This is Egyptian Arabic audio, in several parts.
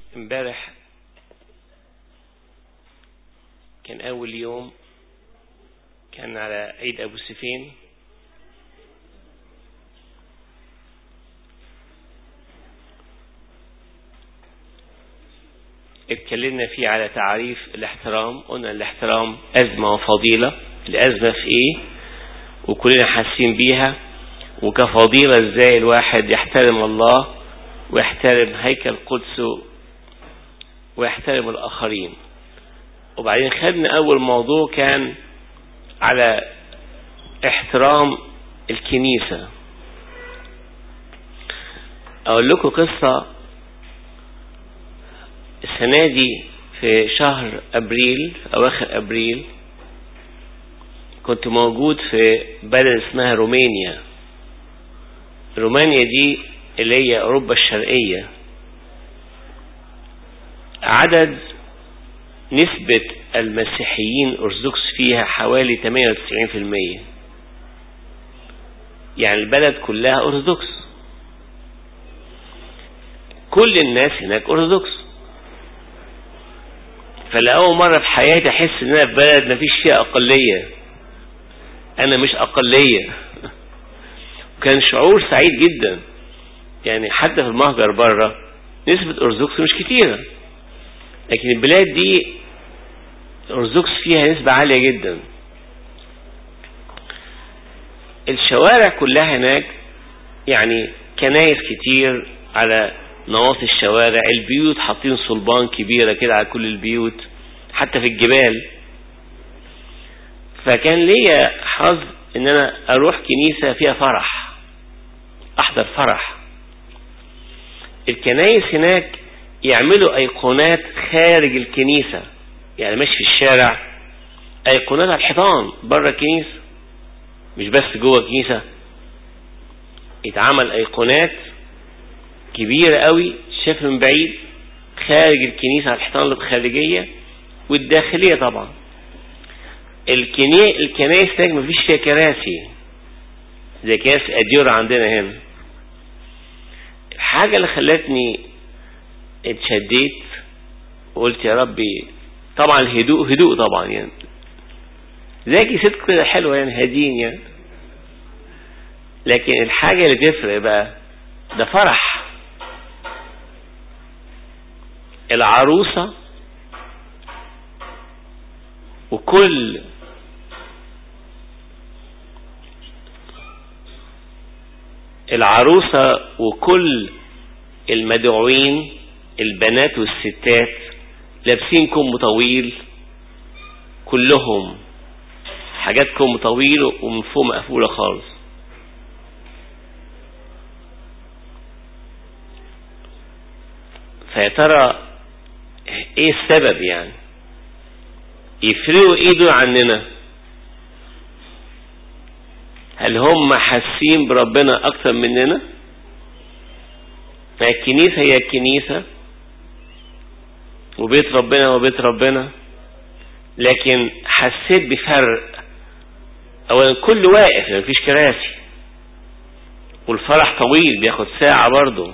امبارح كان أول يوم كان على عيد أبو سفين اتكلمنا فيه على تعريف الاحترام قلنا الاحترام أزمة وفضيلة الأزمة في ايه وكلنا حاسين بيها وكفضيلة ازاي الواحد يحترم الله ويحترم هيكل قدسه ويحترم الآخرين وبعدين خدنا أول موضوع كان على احترام الكنيسة أقول لكم قصة السنة دي في شهر أبريل في أواخر أبريل كنت موجود في بلد اسمها رومانيا رومانيا دي اللي هي أوروبا الشرقية عدد نسبة المسيحيين أرثوذكس فيها حوالي 98% يعني البلد كلها أرثوذكس كل الناس هناك أرثوذكس فلأول مرة في حياتي أحس إن أنا في بلد مفيش فيها أقلية أنا مش أقلية وكان شعور سعيد جدا يعني حتى في المهجر بره نسبة أرثوذكس مش كتيرة لكن البلاد دي أرثوذكس فيها نسبة عالية جدا الشوارع كلها هناك يعني كنايس كتير على نواصي الشوارع البيوت حاطين صلبان كبيرة كده على كل البيوت حتى في الجبال فكان ليا حظ ان انا اروح كنيسة فيها فرح احضر فرح الكنايس هناك يعملوا ايقونات خارج الكنيسة يعني ماشي في الشارع ايقونات على الحيطان بره الكنيسة مش بس جوه الكنيسة يتعمل ايقونات كبيرة قوي شاف من بعيد خارج الكنيسة على الحيطان الخارجية والداخلية طبعا الكني... الكنائس هناك مفيش فيها كراسي زي كنائس أديورة عندنا هنا الحاجة اللي خلتني اتشديت وقلت يا ربي طبعا الهدوء هدوء طبعا يعني زي ست كده حلوة يعني هادين يعني لكن الحاجة اللي تفرق بقى ده فرح العروسة وكل العروسة وكل المدعوين البنات والستات لابسين كم طويل كلهم حاجات كم طويل ومن فوق مقفولة خالص فيا ترى ايه السبب يعني يفرقوا ايده عننا هل هم حاسين بربنا اكتر مننا الكنيسة هي الكنيسة وبيت ربنا وبيت ربنا لكن حسيت بفرق اولا كل واقف مفيش كراسي والفرح طويل بياخد ساعة برضه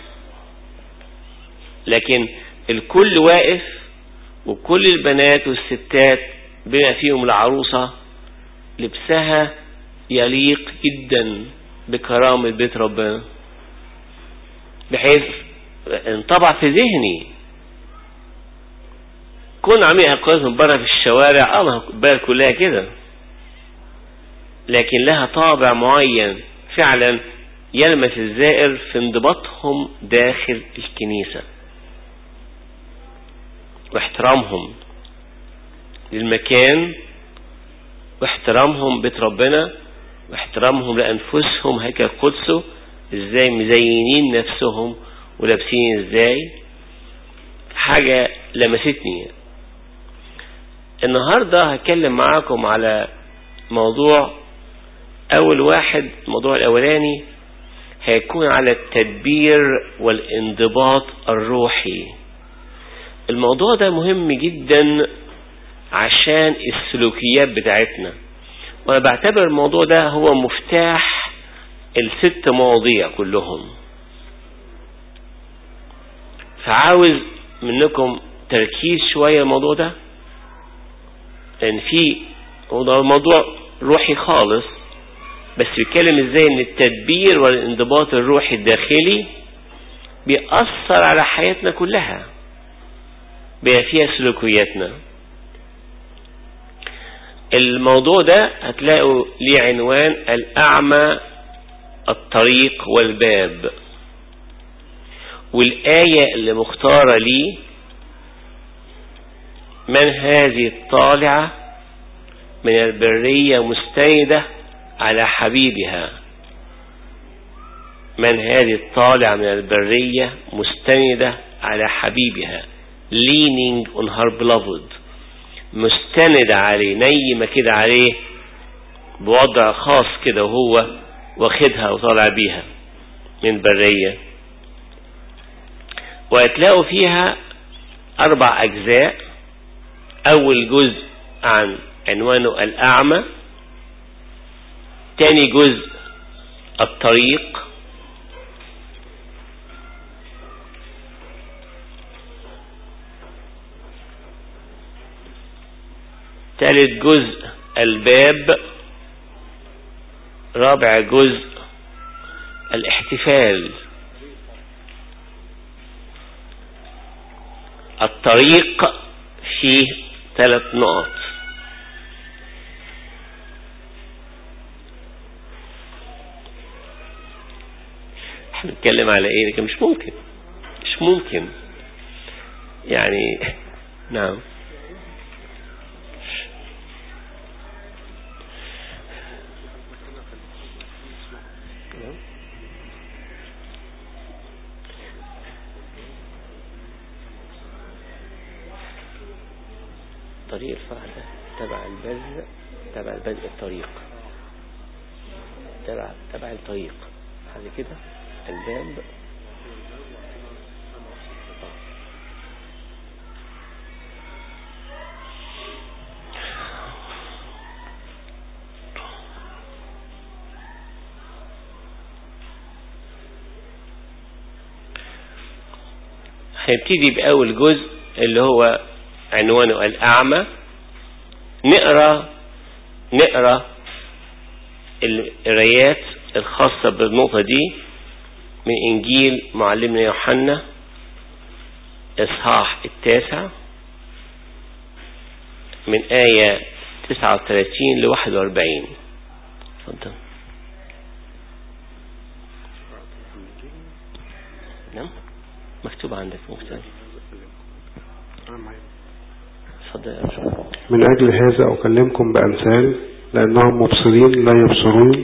لكن الكل واقف وكل البنات والستات بما فيهم العروسة لبسها يليق جدا بكرامة بيت ربنا بحيث انطبع في ذهني كون عاملين أقوال من بره في الشوارع اه ما البلد كلها كده لكن لها طابع معين فعلا يلمس الزائر في انضباطهم داخل الكنيسة واحترامهم للمكان واحترامهم بيت ربنا واحترامهم لأنفسهم هيكل قدسه ازاي مزينين نفسهم ولابسين ازاي حاجة لمستني النهاردة هتكلم معاكم على موضوع اول واحد الموضوع الاولاني هيكون على التدبير والانضباط الروحي الموضوع ده مهم جدا عشان السلوكيات بتاعتنا وانا بعتبر الموضوع ده هو مفتاح الست مواضيع كلهم فعاوز منكم تركيز شوية الموضوع ده لأن في موضوع روحي خالص بس بيتكلم ازاي ان التدبير والانضباط الروحي الداخلي بيأثر على حياتنا كلها بيبقى فيها سلوكياتنا الموضوع ده هتلاقوا ليه عنوان الأعمى الطريق والباب والآية اللي مختارة ليه من هذه الطالعة من البرية مستندة على حبيبها من هذه الطالعة من البرية مستندة على حبيبها leaning on her beloved مستندة عليه نيمة كده عليه بوضع خاص كده وهو واخدها وطالع بيها من برية وهتلاقوا فيها أربع أجزاء أول جزء عن عنوانه الأعمى تاني جزء الطريق ثالث جزء الباب رابع جزء الاحتفال الطريق فيه ثلاث نقط احنا بنتكلم على ايه لكن مش ممكن مش ممكن يعني نعم طريق الفرح ده تبع البذل تبع البذل الطريق تبع تبع الطريق حاجة كده الباب هنبتدي بأول جزء اللي هو عنوانه الأعمى نقرأ نقرأ القرايات الخاصة بالنقطة دي من إنجيل معلمنا يوحنا إصحاح التاسع من آية 39 ل 41 اتفضل نعم مكتوب عندك مكتوب من أجل هذا أكلمكم بأمثال لأنهم مبصرين لا يبصرون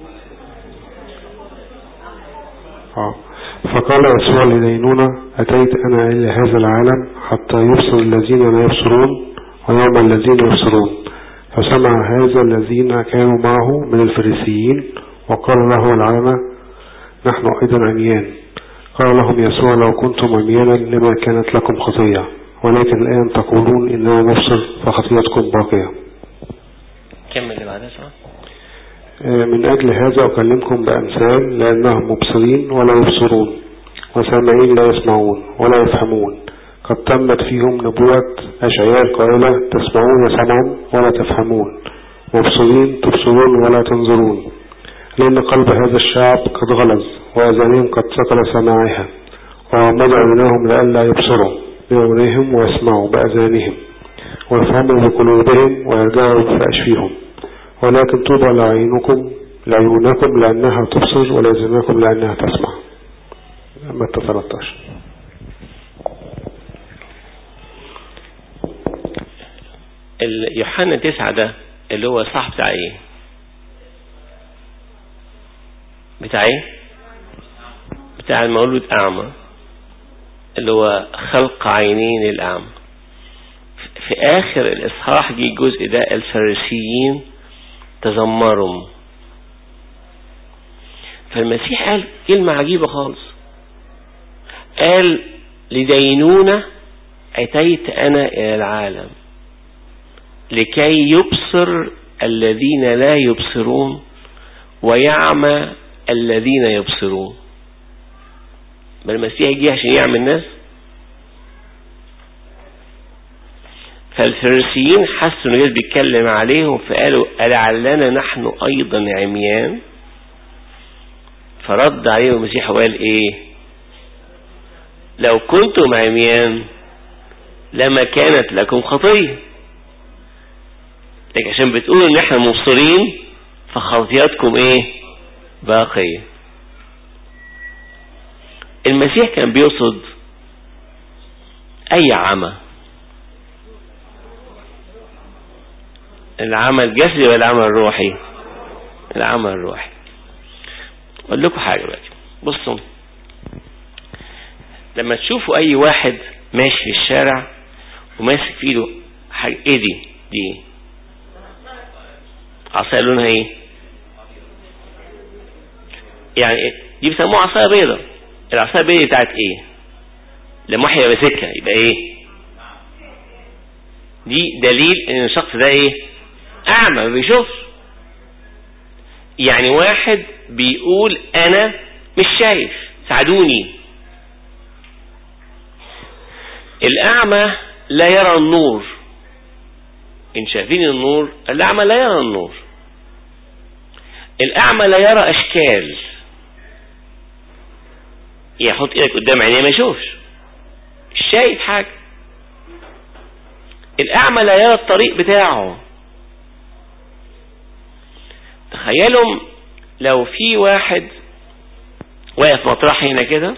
آه. فقال يسوع لدينونة أتيت أنا إلى هذا العالم حتى يبصر الذين لا يبصرون ويوم الذين يبصرون فسمع هذا الذين كانوا معه من الفريسيين وقال له العامة نحن أيضا عميان قال لهم يسوع لو كنتم عميانا لما كانت لكم خطية ولكن الآن تقولون إننا نبصر فخطيتكم باقية كمل اللي بعدها صح من أجل هذا أكلمكم بأمثال لأنهم مبصرين ولا يبصرون وسامعين لا يسمعون ولا يفهمون قد تمت فيهم نبوة أشعياء القائلة تسمعون سمعا ولا تفهمون مبصرين تبصرون ولا تنظرون لأن قلب هذا الشعب قد غلظ وأذانهم قد ثقل سماعها وغمض عيناهم لئلا يبصروا بأذنهم ويسمعوا بأذانهم ويفهموا بقلوبهم ويرجعوا بفأشفيهم ولكن طوبى لعينكم لعيونكم لأنها تبصر ولأذنكم لأنها تسمع متى 13 يوحنا تسعة ده اللي هو صح بتاع ايه بتاع ايه بتاع المولود اعمى اللي هو خلق عينين الأعمى في آخر الإصحاح جه الجزء ده الفريسيين تذمروا فالمسيح قال كلمة عجيبة خالص قال لدينونة أتيت أنا إلى العالم لكي يبصر الذين لا يبصرون ويعمى الذين يبصرون بل المسيح جه عشان يعمل الناس فالفريسيين حسوا ان جايز بيتكلم عليهم فقالوا ألعلنا نحن أيضا عميان فرد عليهم المسيح وقال ايه لو كنتم عميان لما كانت لكم خطية لكن عشان بتقولوا ان احنا مبصرين فخطياتكم ايه باقية المسيح كان بيقصد اي عمى العمى الجسدي ولا العمى الروحي العمى الروحي اقول لكم حاجة بقى بصوا لما تشوفوا اي واحد ماشي في الشارع وماسك في ايده حاجة ايه دي دي عصاية لونها ايه يعني دي بيسموها عصاية بيضة العصاية البيضة بتاعت ايه لما واحد ماسكها يبقى ايه دي دليل ان الشخص ده ايه اعمى ما بيشوفش يعني واحد بيقول انا مش شايف ساعدوني الاعمى لا يرى النور ان شايفين النور الاعمى لا يرى النور الاعمى لا يرى اشكال يحط ايدك قدام عينيه ما يشوفش مش شايف حاجه الاعمى لا يرى الطريق بتاعه تخيلوا لو في واحد واقف مطرح هنا كده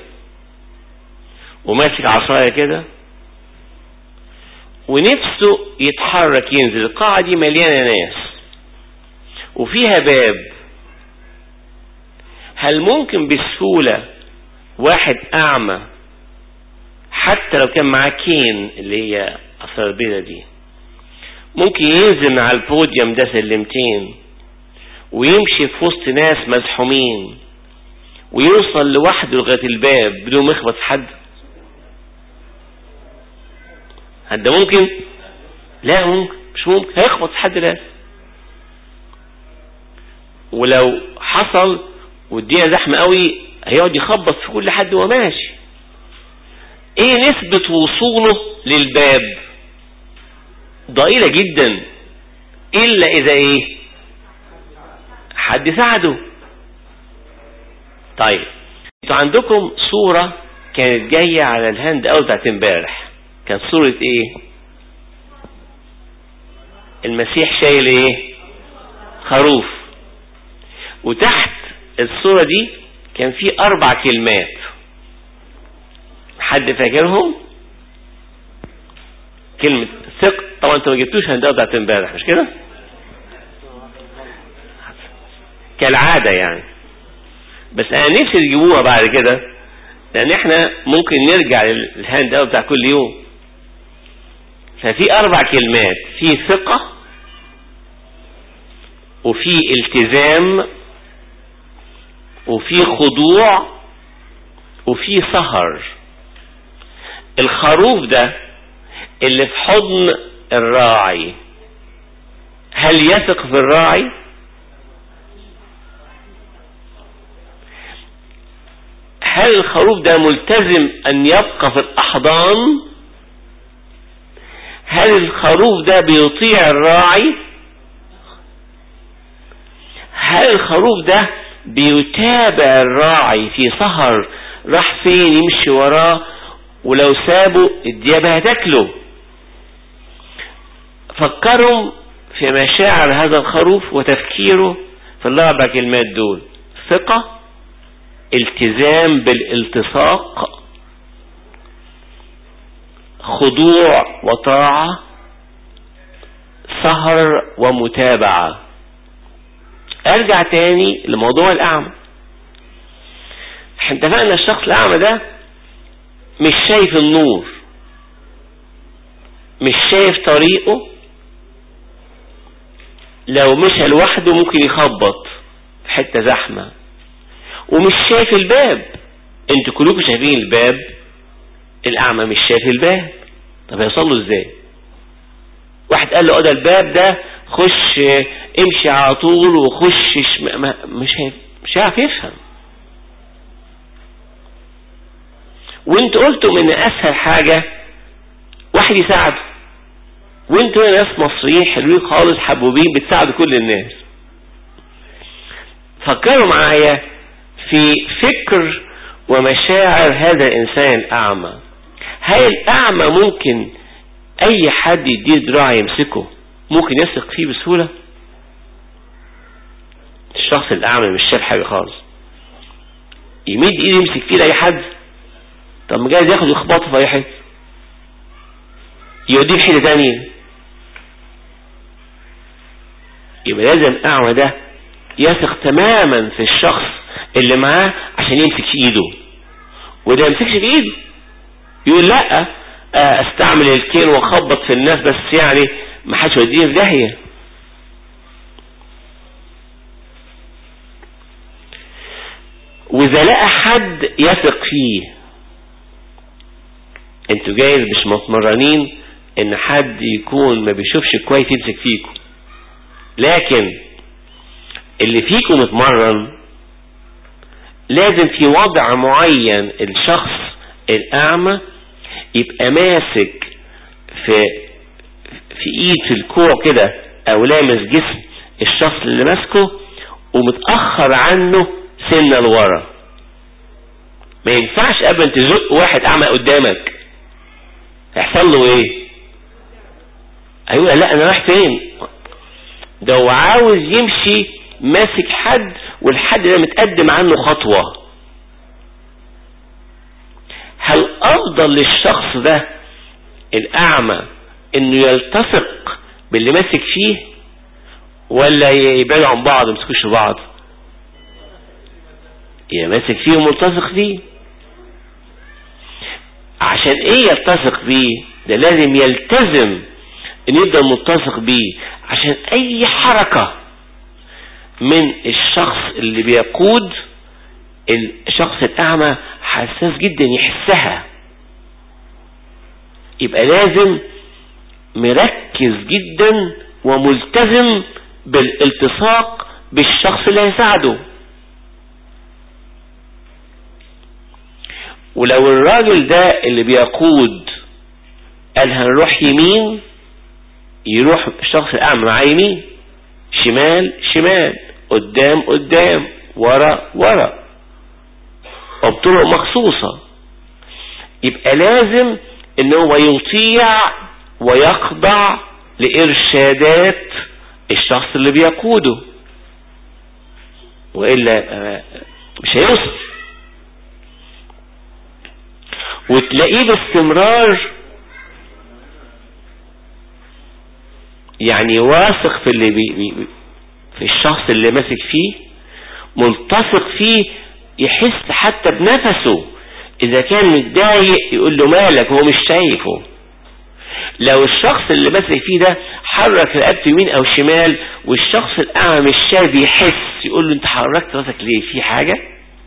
وماسك عصايه كده ونفسه يتحرك ينزل القاعة دي مليانة ناس وفيها باب هل ممكن بسهولة واحد أعمى حتى لو كان معاه كين اللي هي أصل البيضة دي ممكن ينزل من على البوديوم ده سلمتين ويمشي في وسط ناس مزحومين ويوصل لوحده لغاية الباب بدون ما يخبط حد ده ممكن لا ممكن مش ممكن هيخبط في حد لازم ولو حصل والدنيا زحمة قوي هيقعد يخبط في كل حد وهو ماشي ايه نسبة وصوله للباب ضئيلة جدا الا اذا ايه حد ساعده طيب انتوا عندكم صورة كانت جاية على الهاند اوت بتاعت امبارح كانت صورة ايه المسيح شايل ايه خروف وتحت الصورة دي كان في اربع كلمات حد فاكرهم كلمة ثق طبعا انتوا ما جبتوش هندسة بتاعت امبارح مش كده كالعادة يعني بس انا نفسي تجيبوها بعد كده لان احنا ممكن نرجع للهاند اوت بتاع كل يوم ففي اربع كلمات في ثقة وفي التزام وفي خضوع وفي سهر الخروف ده اللي في حضن الراعي هل يثق في الراعي هل الخروف ده ملتزم ان يبقى في الاحضان هل الخروف ده بيطيع الراعي هل الخروف ده بيتابع الراعي في سهر راح فين يمشي وراه ولو سابه الديابة هتاكله فكروا في مشاعر هذا الخروف وتفكيره في الاربع كلمات دول ثقة التزام بالالتصاق خضوع وطاعة سهر ومتابعة ارجع تاني لموضوع الاعمى احنا اتفقنا الشخص الاعمى ده مش شايف النور مش شايف طريقه لو مشى لوحده ممكن يخبط في حتة زحمة ومش شايف الباب انتوا كلكم شايفين الباب الاعمى مش شايف الباب طب هيوصل له ازاي واحد قال له اه ده الباب ده خش امشي على طول وخش مش هيف مش هيعرف يفهم وانت قلتم ان اسهل حاجة واحد يساعده وانتوا ناس مصريين حلوين خالص حبوبين بتساعدوا كل الناس فكروا معايا في فكر ومشاعر هذا الانسان الاعمى هل الاعمى ممكن اي حد يديه دراع يمسكه ممكن يثق فيه بسهولة الشخص الاعمى مش شايف حاجة خالص يمد ايده يمسك فيه لاي حد طب ما جايز ياخد يخبطه في اي حته يوديه في حته تانية يبقى لازم الاعمى ده يثق تماما في الشخص اللي معاه عشان يمسك في ايده وده يمسكش في ايده يقول لا استعمل الكين واخبط في الناس بس يعني ما حدش يوديني في داهيه واذا لقى حد يثق فيه انتوا جايز مش متمرنين ان حد يكون ما بيشوفش كويس يمسك فيكم لكن اللي فيكم متمرن لازم في وضع معين الشخص الاعمى يبقى ماسك في في ايد في الكوع كده او لامس جسم الشخص اللي ماسكه ومتأخر عنه سنة لورا ما ينفعش ابدا تزق واحد اعمى قدامك هيحصل له ايه ايوه لا انا رايح فين ده هو عاوز يمشي ماسك حد والحد ده متقدم عنه خطوة هل افضل للشخص ده الاعمى انه يلتصق باللي ماسك فيه ولا يبعدوا عن بعض يمسكوش في بعض يا ماسك فيه وملتصق فيه عشان ايه يلتصق بيه ده لازم يلتزم ان يفضل ملتصق بيه عشان اي حركة من الشخص اللي بيقود الشخص الاعمى حساس جدا يحسها يبقى لازم مركز جدا وملتزم بالالتصاق بالشخص اللي هيساعده ولو الراجل ده اللي بيقود قال هنروح يمين يروح الشخص الأعمى مع يمين شمال شمال قدام قدام ورا ورا وبطرق مخصوصة يبقى لازم ان هو يطيع ويخضع لإرشادات الشخص اللي بيقوده وإلا مش هيوصل وتلاقيه باستمرار يعني واثق في اللي بي بي في الشخص اللي ماسك فيه ملتصق فيه يحس حتى بنفسه اذا كان متضايق يقول له مالك هو مش شايفه لو الشخص اللي ماسك فيه ده حرك رقبته يمين او شمال والشخص الاعمى مش شايف يحس يقول له انت حركت راسك ليه في حاجه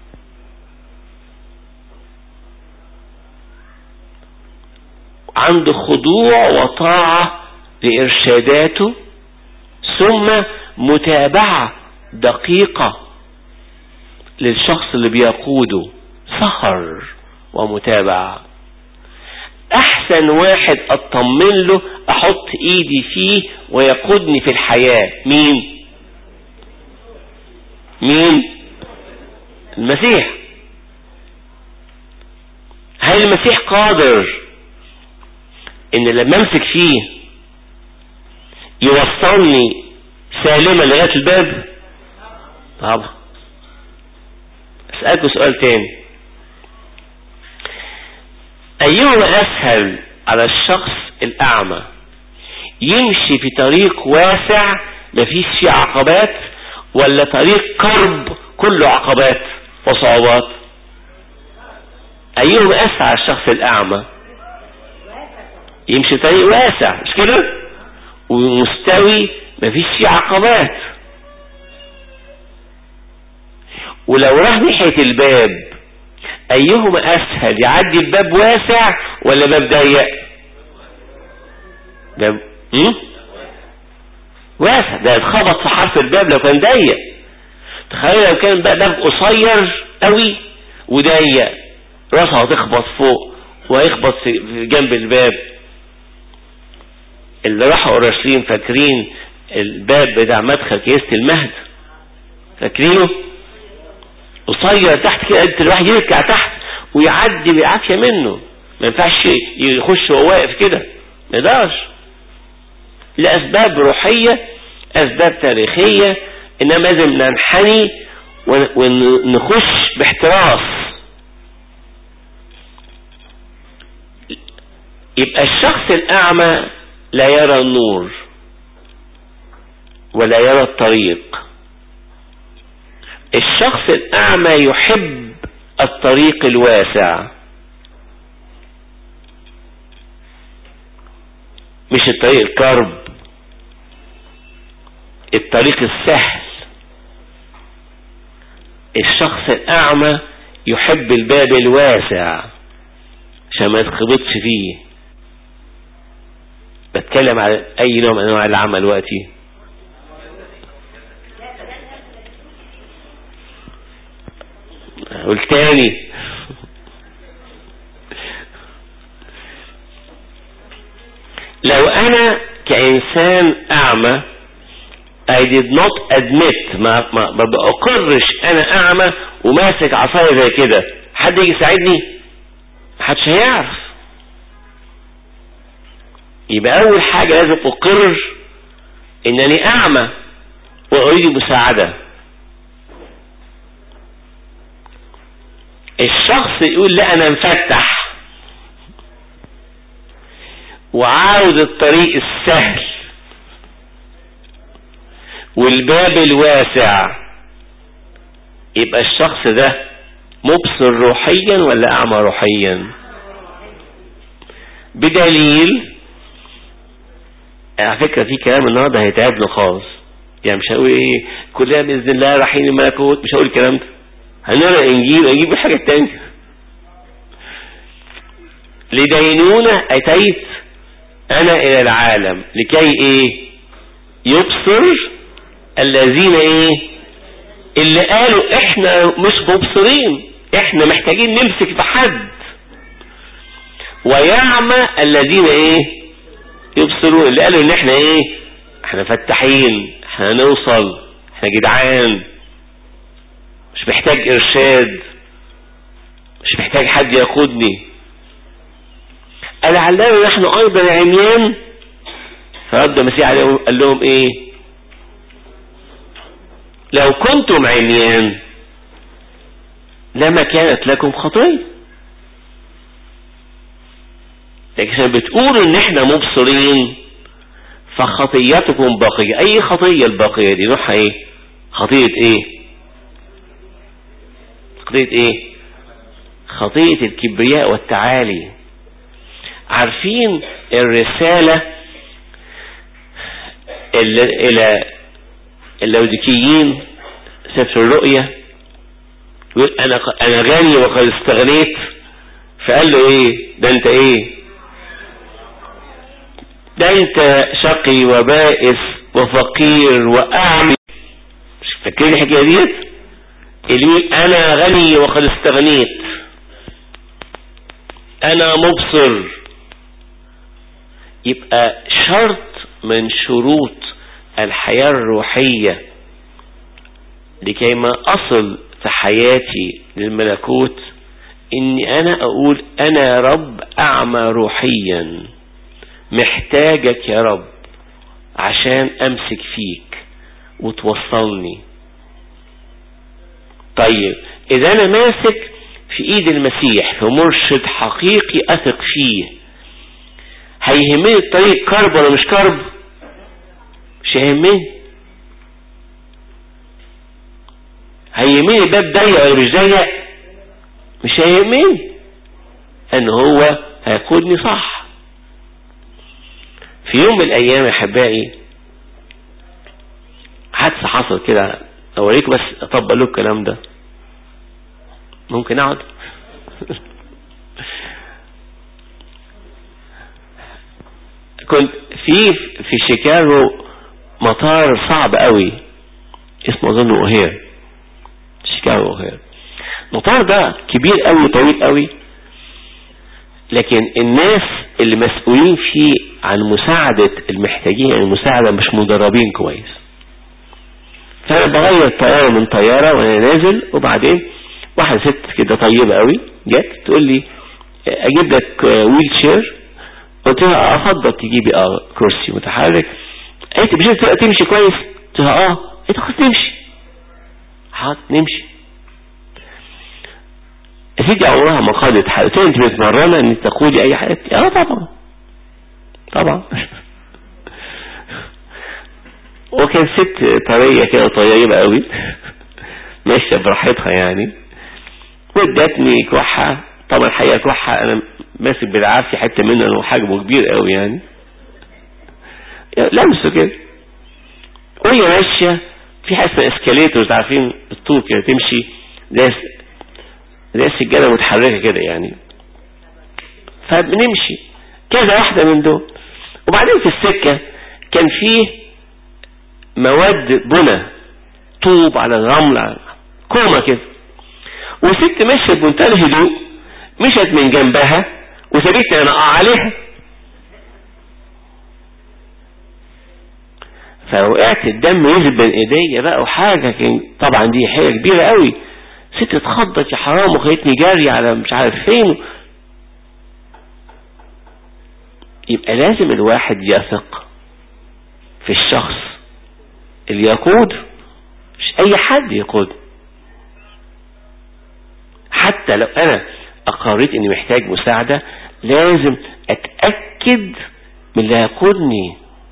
عنده خضوع وطاعة لإرشاداته ثم متابعة دقيقة للشخص اللي بيقوده سهر ومتابعة أحسن واحد أطمن له أحط إيدي فيه ويقودني في الحياة مين مين المسيح هل المسيح قادر ان لما امسك فيه يوصلني سالما لغاية الباب طبعا اسألكوا سؤال تاني ايهما اسهل على الشخص الاعمى يمشي في طريق واسع مفيش فيه عقبات ولا طريق كرب كله عقبات وصعوبات ايهما اسهل على الشخص الاعمى يمشي طريق واسع مش كده ومستوي مفيش فيه عقبات ولو راح ناحية الباب ايهما اسهل يعدي الباب واسع ولا باب ضيق باب م? واسع ده يتخبط في حرف الباب لو كان ضيق تخيل لو كان بقى باب قصير قوي وضيق راسه هتخبط فوق وهيخبط في جنب الباب اللي راحوا اورشليم فاكرين الباب بتاع مدخل كيسة المهد فاكرينه قصير تحت كده قد الواحد يركع تحت ويعدي بالعافية منه ما ينفعش يخش وهو واقف كده ما يقدرش لأسباب روحية أسباب تاريخية إنما لازم ننحني ونخش باحتراس يبقى الشخص الأعمى لا يرى النور ولا يرى الطريق الشخص الأعمى يحب الطريق الواسع مش الطريق الكرب الطريق السهل الشخص الأعمى يحب الباب الواسع عشان ما يتخبطش فيه بتكلم على أي نوع من أنواع العمل دلوقتي والتاني لو انا كانسان اعمى I did not admit ما ما ما بأقرش انا اعمى وماسك عصاية زي كده حد يجي يساعدني محدش هيعرف يبقى اول حاجة لازم اقر انني اعمى واريد مساعدة الشخص يقول لا انا مفتح وعاوز الطريق السهل والباب الواسع يبقى الشخص ده مبصر روحيا ولا اعمى روحيا بدليل على فكرة في كلام النهاردة هيتعبنا خالص يعني مش هقول ايه كلنا باذن الله رايحين الملكوت مش هقول الكلام ده هنقرا انجيل واجيب الحاجة التانية لدينونة اتيت انا الى العالم لكي ايه يبصر الذين ايه اللي قالوا احنا مش مبصرين احنا محتاجين نمسك بحد ويعمى الذين ايه يبصرون اللي قالوا ان احنا ايه احنا فتاحين احنا نوصل احنا جدعان مش محتاج ارشاد مش محتاج حد يقودني لعلنا نحن ايضا عميان فرد المسيح عليهم قال لهم ايه لو كنتم عميان لما كانت لكم خطيه لكن بتقولوا ان احنا مبصرين فخطيتكم باقية اي خطية الباقية دي نوعها ايه خطية ايه خطية ايه خطية الكبرياء والتعالي عارفين الرسالة الى اللوديكيين سفر الرؤيا يقول انا انا غني وقد استغنيت فقال له ايه ده انت ايه ده انت شقي وبائس وفقير واعمي مش فاكرين الحكايه ديت اللي يقول انا غني وقد استغنيت انا مبصر يبقى شرط من شروط الحياة الروحية لكي ما أصل في حياتي للملكوت إني أنا أقول أنا يا رب أعمى روحيا محتاجك يا رب عشان أمسك فيك وتوصلني طيب إذا أنا ماسك في إيد المسيح في مرشد حقيقي أثق فيه هيهمني الطريق كرب ولا مش كرب مش هيهمني هيهمني الباب ضيق ولا مش ضيق مش هيهمني ان هو هيقودني صح في يوم من الايام يا احبائي حادثة حصل كده اوريكم بس اطبق له الكلام ده ممكن اقعد كنت في في شيكاغو مطار صعب قوي اسمه اظن اوهير شيكاغو اوهير المطار ده كبير قوي طويل قوي لكن الناس اللي مسؤولين فيه عن مساعدة المحتاجين المساعدة مش مدربين كويس فانا بغير طيارة من طيارة وانا نازل وبعدين واحدة ست كده طيبة قوي جت تقول لي اجيب لك ويل شير قلت لها افضل تجيبي اه كرسي متحرك قالت مش تبقى تمشي كويس قلت لها اه قالت خلاص نمشي حاضر نمشي يا سيدي عمرها ما قالت حاجه قلت لها انت متمرنه ان تقولي اي حاجه اه طبعا طبعا وكان ست طريه كده طيبه قوي ماشيه براحتها يعني وادتني كحه طبعا الحقيقه كحه انا ماسك بالعافيه حته منه انه حجمه كبير قوي يعني لمسه كده وهي ماشيه في حاجه اسمها اسكاليتورز عارفين الطول كده تمشي زي زي السجاده متحركه كده يعني فبنمشي كذا واحده من دول وبعدين في السكه كان فيه مواد بنى طوب على الرمل على كومه كده وست مشيت بمنتهى الهدوء مشت من جنبها وسابتني انا اقع عليها فوقعت الدم نزل بين ايديا بقى وحاجة كان طبعا دي حاجة كبيرة قوي ست اتخضت يا حرام وخلتني جاري على مش عارف فين يبقى لازم الواحد يثق في الشخص اللي يقود مش اي حد يقود حتى لو انا اقريت اني محتاج مساعدة لازم اتأكد من اللي هيقودني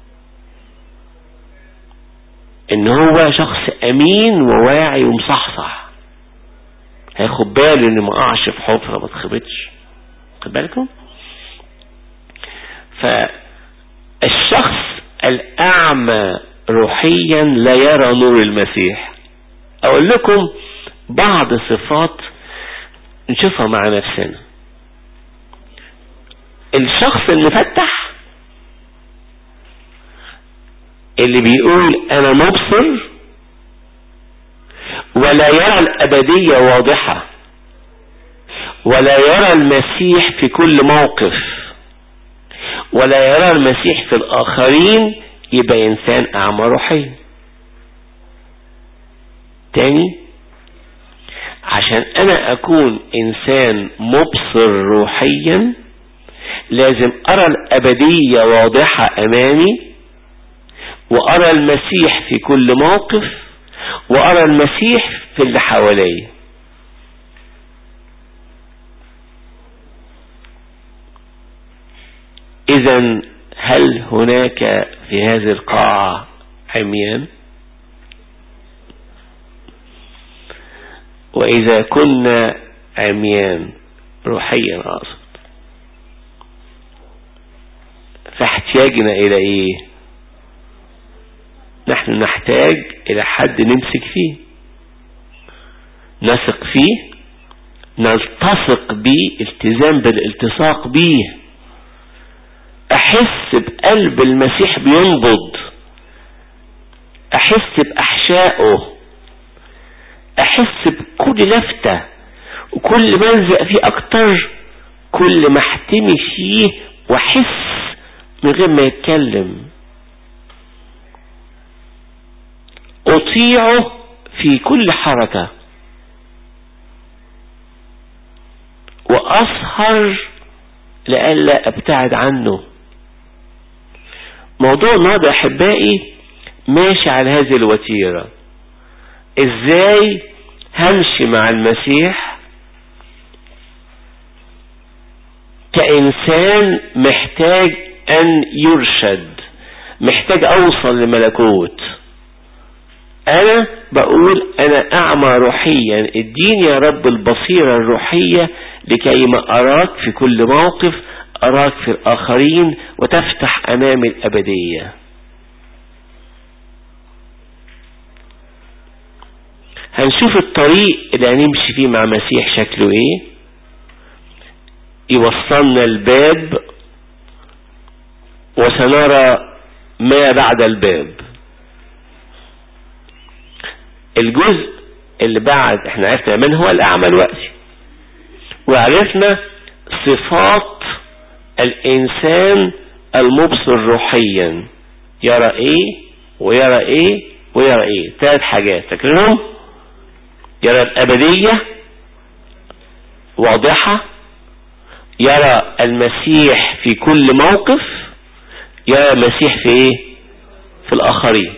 ان هو شخص امين وواعي ومصحصح هياخد باله ان ما اقعش في حفرة ما تخبطش خد بالكم فالشخص الاعمى روحيا لا يرى نور المسيح اقول لكم بعض صفات نشوفها مع نفسنا الشخص المفتح اللي بيقول انا مبصر ولا يرى الابدية واضحة ولا يرى المسيح في كل موقف ولا يرى المسيح في الاخرين يبقى انسان اعمى روحيا تاني عشان انا اكون انسان مبصر روحيا لازم ارى الابدية واضحة امامي وارى المسيح في كل موقف وارى المسيح في اللي حواليا اذا هل هناك في هذه القاعة عميان واذا كنا عميان روحيا اقصد فاحتياجنا الى ايه نحن نحتاج الى حد نمسك فيه نثق فيه نلتصق بيه التزام بالالتصاق بيه احس بقلب المسيح بينبض احس باحشائه احس بكل لفتة وكل ما الزق فيه اكتر كل ما احتمي فيه واحس من غير ما يتكلم اطيعه في كل حركة واسهر لألا ابتعد عنه موضوع النهارده احبائي ماشي على هذه الوتيره ازاي همشي مع المسيح كإنسان محتاج أن يرشد محتاج أوصل لملكوت أنا بقول أنا أعمى روحيا اديني يا رب البصيرة الروحية لكي ما أراك في كل موقف أراك في الآخرين وتفتح أمامي الأبدية هنشوف الطريق اللي هنمشي فيه مع مسيح شكله ايه يوصلنا الباب وسنرى ما بعد الباب الجزء اللي بعد احنا عرفنا من هو الاعمى الوقتي وعرفنا صفات الإنسان المبصر روحيا يرى ايه ويرى ايه ويرى ايه ثلاث حاجات فاكرينهم يرى الأبدية واضحة يرى المسيح في كل موقف يرى المسيح في ايه في الآخرين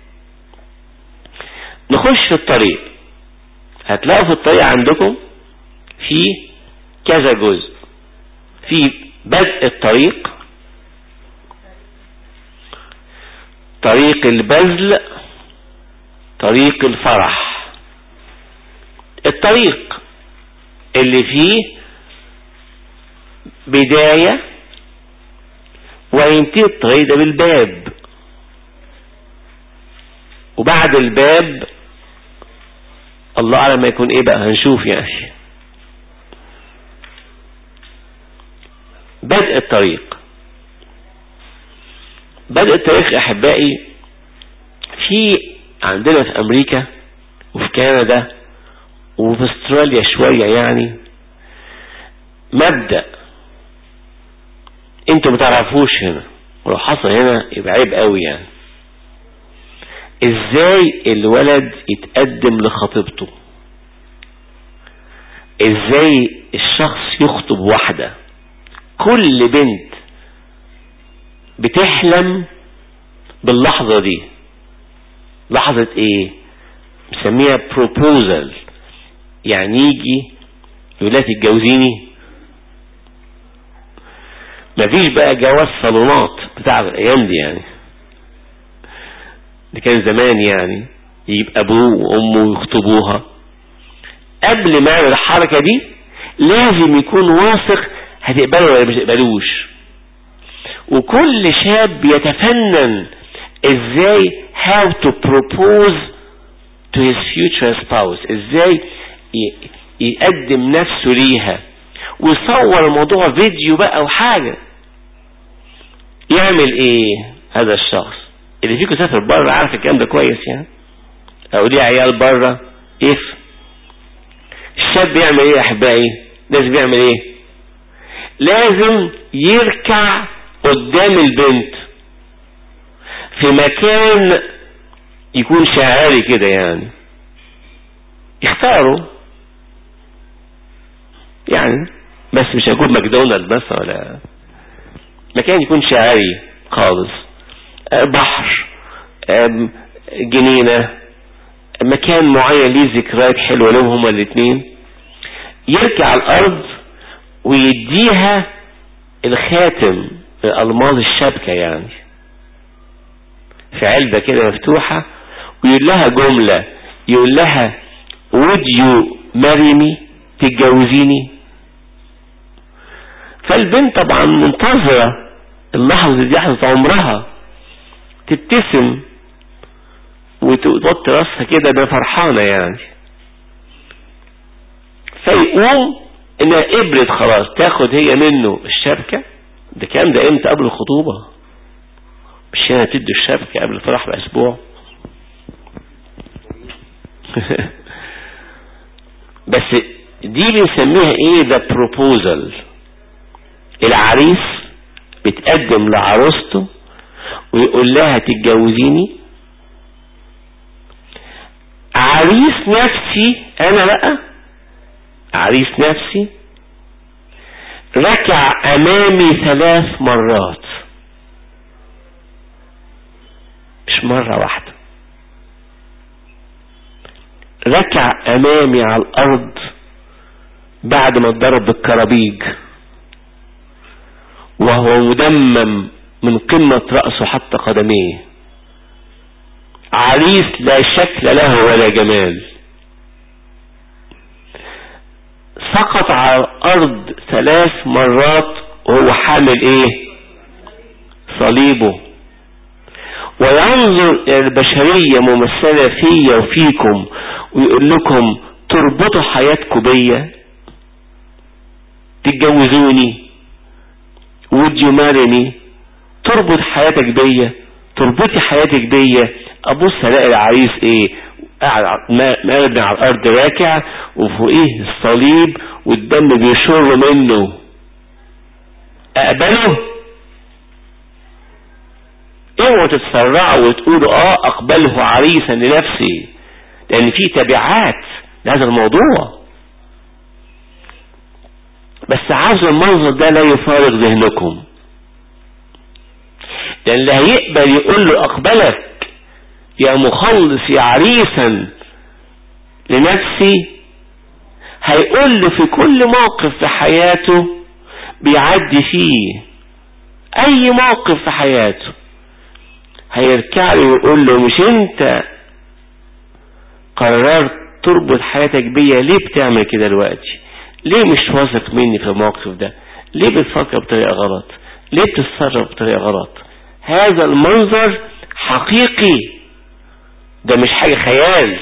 نخش في الطريق هتلاقوا في الطريق عندكم في كذا جزء في بدء الطريق طريق البذل طريق الفرح الطريق اللي فيه بداية وينتهي الطريق ده بالباب وبعد الباب الله أعلم ما يكون ايه بقى هنشوف يعني بدء الطريق بدء الطريق احبائي في عندنا في امريكا وفي كندا وفي استراليا شوية يعني مبدأ انتوا متعرفوش هنا ولو حصل هنا يبقى عيب قوي يعني ازاي الولد يتقدم لخطيبته ازاي الشخص يخطب واحدة كل بنت بتحلم باللحظة دي لحظة ايه مسميها proposal يعني يجي يقول لها تتجوزيني مفيش بقى جواز صالونات بتاع الايام دي يعني اللي كان زمان يعني يجيب ابوه وامه يخطبوها قبل ما يعمل الحركة دي لازم يكون واثق هتقبله ولا مش هتقبلوش وكل شاب يتفنن ازاي how to propose to his future spouse ازاي يقدم نفسه ليها ويصور الموضوع فيديو بقى وحاجة يعمل ايه هذا الشخص اللي فيكم سافر بره عارف الكلام ده كويس يعني او ليه عيال بره اف الشاب يعمل ايه يا احبائي لازم يعمل ايه لازم يركع قدام البنت في مكان يكون شعاري كده يعني اختاروا يعني بس مش هيكون ماكدونالد بس ولا مكان يكون شعاري خالص بحر جنينة مكان معين ليه ذكريات حلوة لهم هما الاثنين يركع على الارض ويديها الخاتم الالماظ الشبكة يعني في علبة كده مفتوحة ويقول لها جملة يقول لها would you marry me تتجوزيني فالبنت طبعا منتظرة اللحظة دي لحظة عمرها تبتسم وتوطي راسها كده ده فرحانة يعني فيقوم انها قبلت خلاص تاخد هي منه الشبكة ده كام ده امتى قبل الخطوبة مش هنا تدي الشبكة قبل الفرح باسبوع بس دي بنسميها ايه ده بروبوزل العريس بتقدم لعروسته ويقول لها تتجوزيني عريس نفسي انا بقى عريس نفسي ركع امامي ثلاث مرات مش مرة واحدة ركع امامي على الارض بعد ما اتضرب بالكرابيج وهو مدمم من قمة رأسه حتى قدميه عريس لا شكل له ولا جمال سقط على الأرض ثلاث مرات وهو حامل ايه صليبه وينظر الى البشرية ممثلة فيا وفيكم ويقول لكم تربطوا حياتكم بيا تتجوزوني would you marry me تربط حياتك بيا تربطي حياتك بيا ابص الاقي العريس ايه قاعد مقلب على الارض راكع وفوقيه الصليب والدم بيشر منه اقبله اوعوا تتسرعوا وتقولوا اه اقبله عريسا لنفسي لان في تبعات لهذا الموضوع بس عاوز المنظر ده لا يفارق ذهنكم لان اللي هيقبل يقول له اقبلك يا مخلص يا عريسا لنفسي هيقول له في كل موقف في حياته بيعدي فيه اي موقف في حياته هيركع له ويقول له مش انت قررت تربط حياتك بيا ليه بتعمل كده دلوقتي ليه مش واثق مني في الموقف ده ليه بتفكر بطريقة غلط ليه بتتصرف بطريقة غلط هذا المنظر حقيقي ده مش حاجة خيال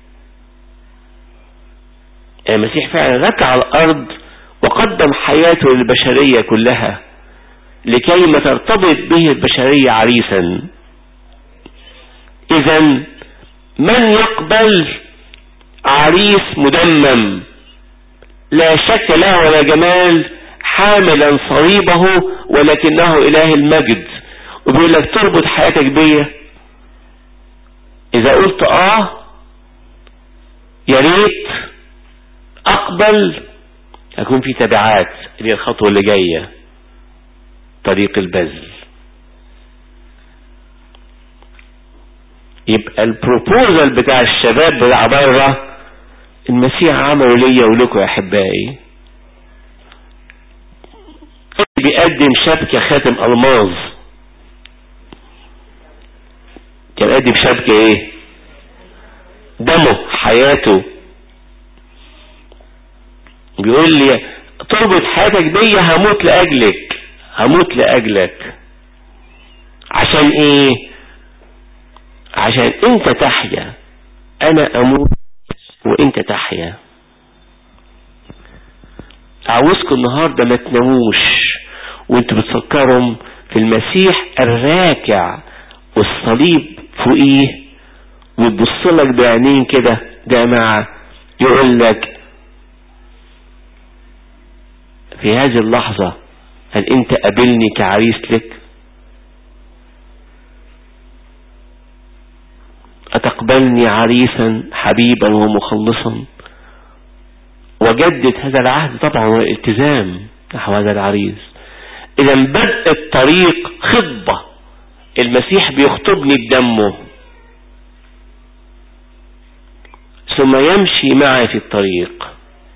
المسيح فعلا ركع على الأرض وقدم حياته للبشرية كلها لكي ما ترتبط به البشرية عريسا إذا من يقبل عريس مدمم لا شك له ولا جمال حاملا صليبه ولكنه إله المجد وبيقول لك تربط حياتك بيا إذا قلت آه يا ريت أقبل هيكون في تبعات اللي هي الخطوة اللي جاية طريق البذل يبقى البروبوزال بتاع الشباب بتاع بره المسيح عمله ليا ولكم يا احبائي بيقدم شبكة خاتم الماظ كان قدم شبكة ايه دمه حياته بيقول لي تربط حياتك بيا هموت لأجلك هموت لأجلك عشان ايه عشان انت تحيا انا اموت وانت تحيا عاوزكم النهاردة ما تناموش وانتوا بتفكروا في المسيح الراكع والصليب فوقيه وتبص لك بعينين كده جماعة يقول لك في هذه اللحظة هل انت قابلني كعريس لك أتقبلني عريسا حبيبا ومخلصا وجدد هذا العهد طبعا والالتزام نحو هذا العريس إذا بدء الطريق خطبة المسيح بيخطبني بدمه ثم يمشي معي في الطريق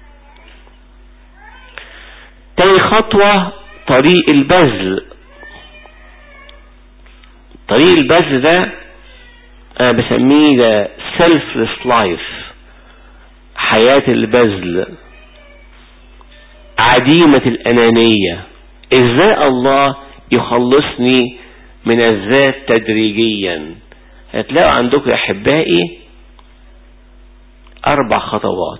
تاني خطوة طريق البذل طريق البذل ده انا بسميه ده selfless life حياة البذل عديمة الانانية ازاي الله يخلصني من الذات تدريجيا هتلاقوا عندكم يا احبائي اربع خطوات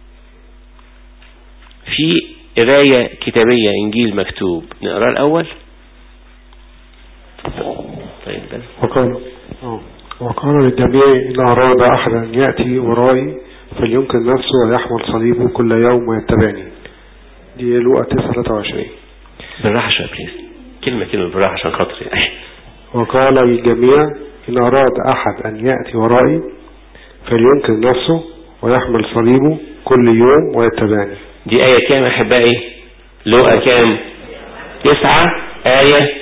في قراية كتابية انجيل مكتوب نقرأ الاول طيب وقال وقال للجميع إن أراد أحد أن يأتي ورائي فليمكن نفسه ويحمل صليبه كل يوم ويتبعني دي لوقا 23 بالراحة شوية بليز كلمة كلمة بالراحة عشان خاطري وقال للجميع إن أراد أحد أن يأتي ورائي فليمكن نفسه ويحمل صليبه كل يوم ويتبعني دي آية كام أحبائي لوقا كام تسعة آية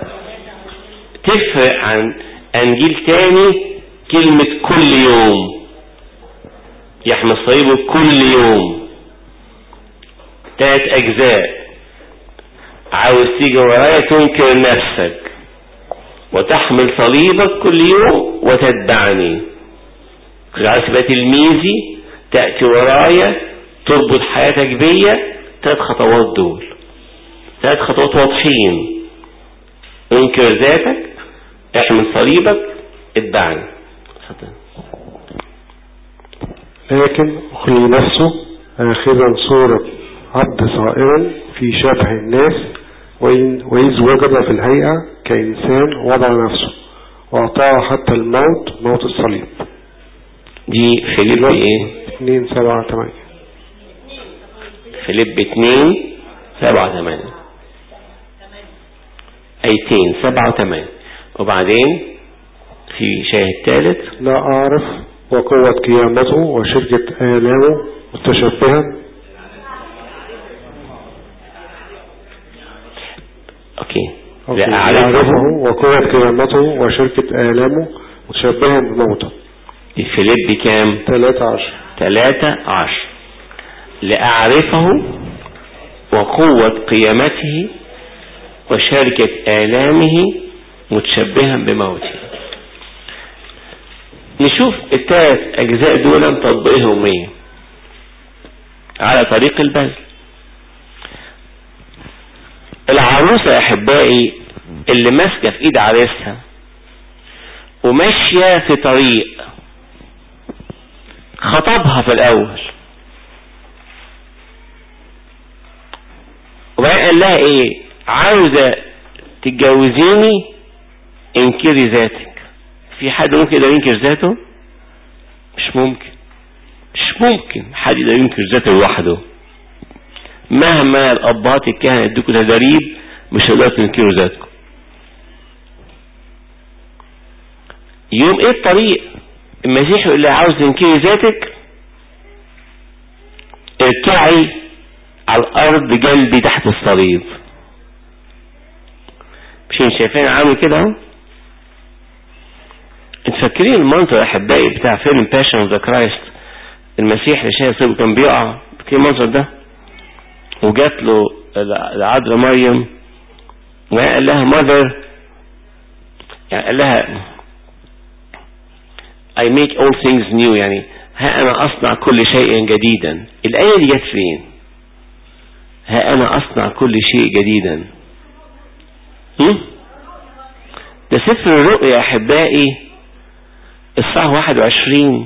تفرق عن انجيل تاني كلمة كل يوم يحمل صليبه كل يوم تلات اجزاء عاوز تيجي ورايا تنكر نفسك وتحمل صليبك كل يوم وتتبعني عاوز تبقى تلميذي تأتي ورايا تربط حياتك بيا تلات خطوات دول تلات خطوات واضحين انكر ذاتك احمل صليبك اتبعني لكن أخلي نفسه آخذا صورة عبد صائرا في شبه الناس وإذ وجد في الهيئة كإنسان وضع نفسه وأعطاه حتى الموت موت الصليب دي فيليب ايه 2 7 8 فيليب 2 7 8 ايتين سبعة وثمان وبعدين في شاهد ثالث لا أعرف وقوة قيامته وشركة آلامه متشبها اوكي أوكي. لا أعرفه اعرفه وقوة قيامته وشركة آلامه متشبها بموته في فيليب كام 13 ثلاثة عشر لأعرفه وقوة قيامته وشركة آلامه متشبها بموته نشوف الثلاث أجزاء دول تطبيقهم ايه على طريق البذل العروسة يا أحبائي اللي ماسكة في إيد عريسها وماشية في طريق خطبها في الأول وبعدين قال لها ايه عاوزة تتجوزيني انكري ذاتك في حد ممكن يقدر ينكر ذاته مش ممكن مش ممكن حد يقدر ينكر ذاته لوحده مهما الابهات الكهنة يدوكوا تدريب مش هتقدروا تنكروا ذاتكم يوم ايه الطريق المسيح يقول لي عاوز تنكري ذاتك اركعي على الارض جنبي تحت الصليب مش انت شايفين عامل كده اهو انت فاكرين المنظر يا احبائي بتاع فيلم باشن اوف ذا كرايست المسيح اللي شايل صليبه كان بيقع فاكرين المنظر ده وجات له العذراء مريم وقال لها ماذر يعني قال لها I make all things new يعني ها أنا أصنع كل شيء جديدا الآية دي جت فين ها أنا أصنع كل شيء جديدا هم؟ ده سفر الرؤيا يا أحبائي الصح 21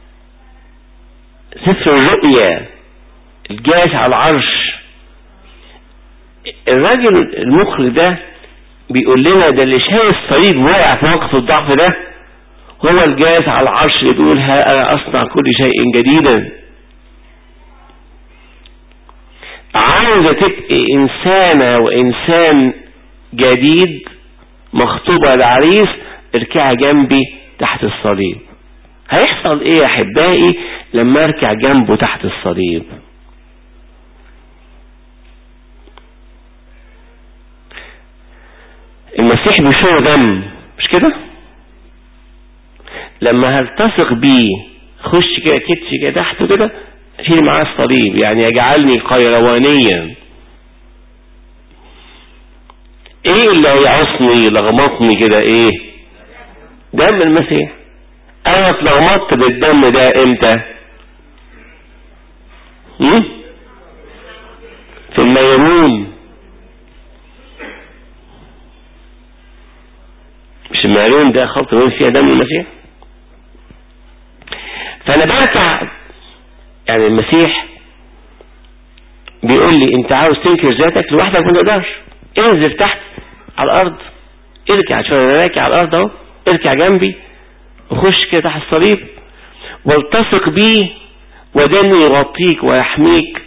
سفر الرؤيا الجالس على العرش الراجل المخرج ده بيقول لنا ده اللي شايل الصليب واقع في موقف الضعف ده هو الجالس على العرش اللي بيقول ها انا اصنع كل شيء جديدا عاوزة تبقي انسانة وانسان جديد مخطوبة العريس اركعي جنبي تحت الصليب هيحصل ايه يا احبائي لما اركع جنبه تحت الصليب المسيح بيشوف دم مش كده لما هلتصق بيه خش كده كتفي كده تحته كده شيل معاه الصليب يعني يجعلني قيروانيا ايه اللي هيعصني لغمطني كده ايه دم المسيح انا اتلغمطت بالدم ده امتى هم؟ في الميمون مش الميمون ده خلط وين فيها دم المسيح فانا بركع يعني المسيح بيقول لي انت عاوز تنكر ذاتك لوحدك ما تقدرش انزل تحت على الارض اركع شويه انا راكع على الارض اهو اركع جنبي وخش كده تحت الصليب والتصق بيه وداني يغطيك ويحميك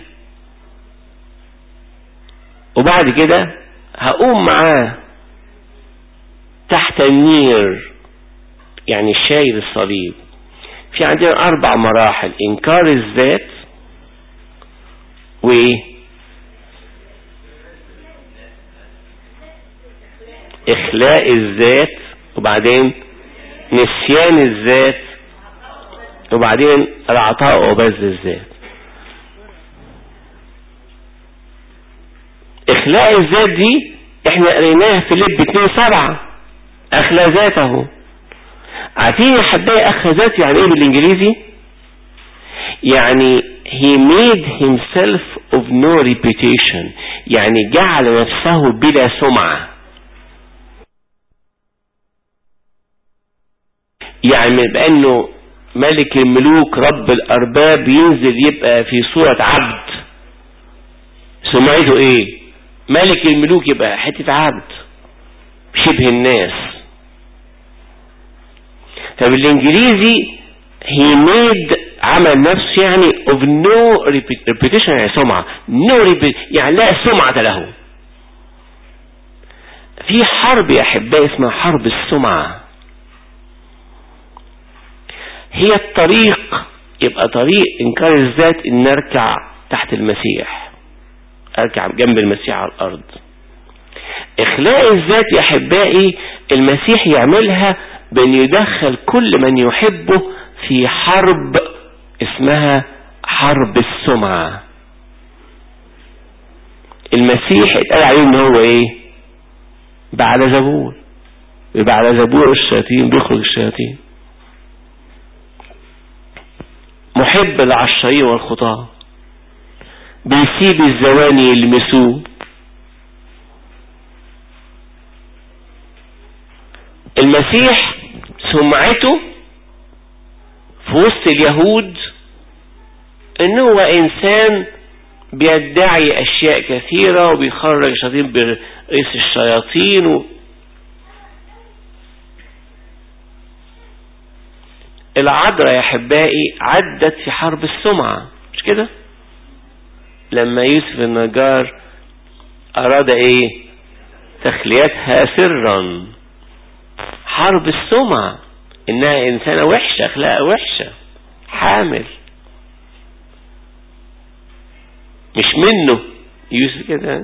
وبعد كده هقوم معاه تحت النير يعني شايل الصليب في عندنا اربع مراحل انكار الذات و اخلاء الذات وبعدين نسيان الذات وبعدين العطاء وبذل الذات اخلاء الذات دي احنا قريناها في لب 2 سبعة اخلى ذاته عارفين يا حبايبي اخلى ذاته يعني ايه بالانجليزي يعني he made himself of no reputation يعني جعل نفسه بلا سمعة يعني بأنه ملك الملوك رب الأرباب ينزل يبقى في صورة عبد سمعته ايه ملك الملوك يبقى حتة عبد شبه الناس فبالانجليزي he made عمل نفسه يعني of no reputation يعني سمعة no reputation يعني لا سمعة له في حرب يا أحبائي اسمها حرب السمعة هي الطريق يبقى طريق إنكار الذات إن نركع تحت المسيح أركع جنب المسيح على الأرض إخلاء الذات يا أحبائي المسيح يعملها بأن يدخل كل من يحبه في حرب اسمها حرب السمعة المسيح اتقال عليه ان هو ايه بعد زبور بعد زبور الشياطين بيخرج الشياطين محب العشرين والخطاة بيسيب الزواني يلمسوه المسيح سمعته في وسط اليهود ان هو انسان بيدعي اشياء كثيرة وبيخرج شياطين برئيس الشياطين و... العذراء يا احبائي عدت في حرب السمعة مش كده لما يوسف النجار اراد ايه تخليتها سرا حرب السمعة انها انسانة وحشة اخلاقها وحشة حامل مش منه يوسف كده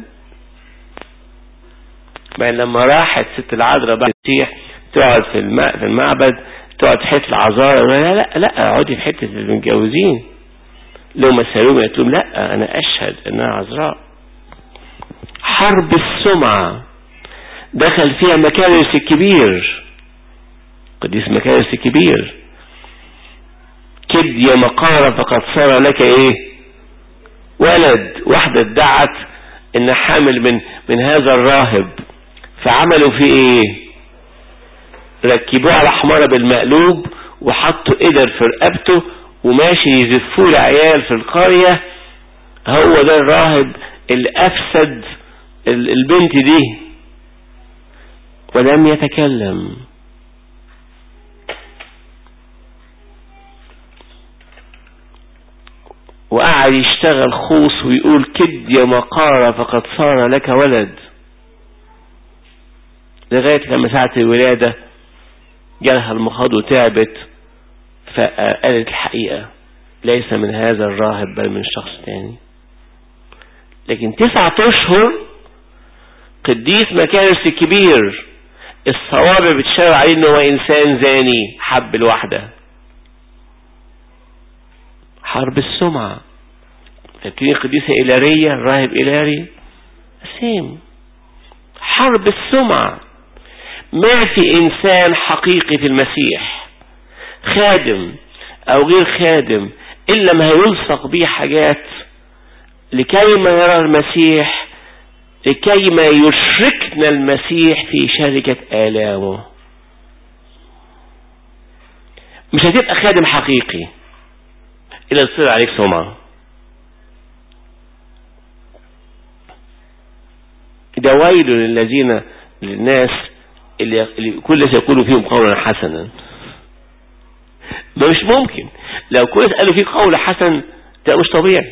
بعد لما راحت ست العذراء بقى تسيح تقعد في الماء في المعبد تقعد في حته العذارى لا لا لا اقعدي في حته المتجوزين لو ما سالوهم قالت لهم لا انا اشهد انها عذراء حرب السمعه دخل فيها مكارس الكبير قديس مكارس الكبير كد يا مقارة فقد صار لك ايه ولد واحدة ادعت ان حامل من من هذا الراهب فعملوا فيه ايه ركبوه على حمارة بالمقلوب وحطوا قدر في رقبته وماشي يزفوه العيال في القرية هو ده الراهب اللي افسد البنت دي ولم يتكلم وقعد يشتغل خوص ويقول كد يا مقارة فقد صار لك ولد لغاية لما ساعة الولادة جالها المخاض وتعبت فقالت الحقيقة ليس من هذا الراهب بل من شخص تاني لكن تسعة اشهر قديس مكارس الكبير الصوابع بتشاور عليه انه هو انسان زاني حب الواحدة حرب السمعة فاكرين قديسة إلارية الراهب إلاري سيم حرب السمعة ما في إنسان حقيقي في المسيح خادم أو غير خادم إلا ما يلصق به حاجات لكي ما يرى المسيح لكي ما يشركنا المسيح في شركة آلامه مش هتبقى خادم حقيقي إلا تصير عليك سمعة ده ويل للذين للناس اللي, اللي كل سيكونوا فيهم قولا حسنا ده مش ممكن لو كل قالوا فيه قول حسن ده مش طبيعي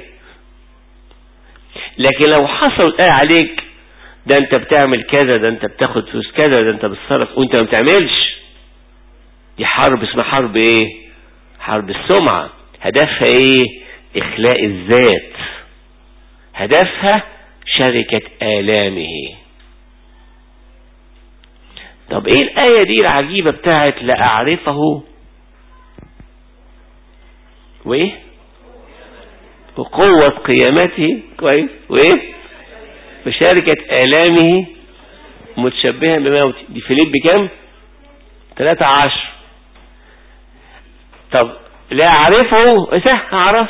لكن لو حصل الآية عليك ده انت بتعمل كذا ده انت بتاخد فلوس كذا ده انت بتصرف وانت ما بتعملش دي حرب اسمها حرب ايه حرب السمعة هدفها ايه اخلاء الذات هدفها شركة آلامه طب ايه الآية دي العجيبة بتاعت لأعرفه وايه وقوة قيامته كويس وايه بشاركة آلامه متشبها بموته دي فيليب بكام 13 طب لا أعرفه إيه أعرف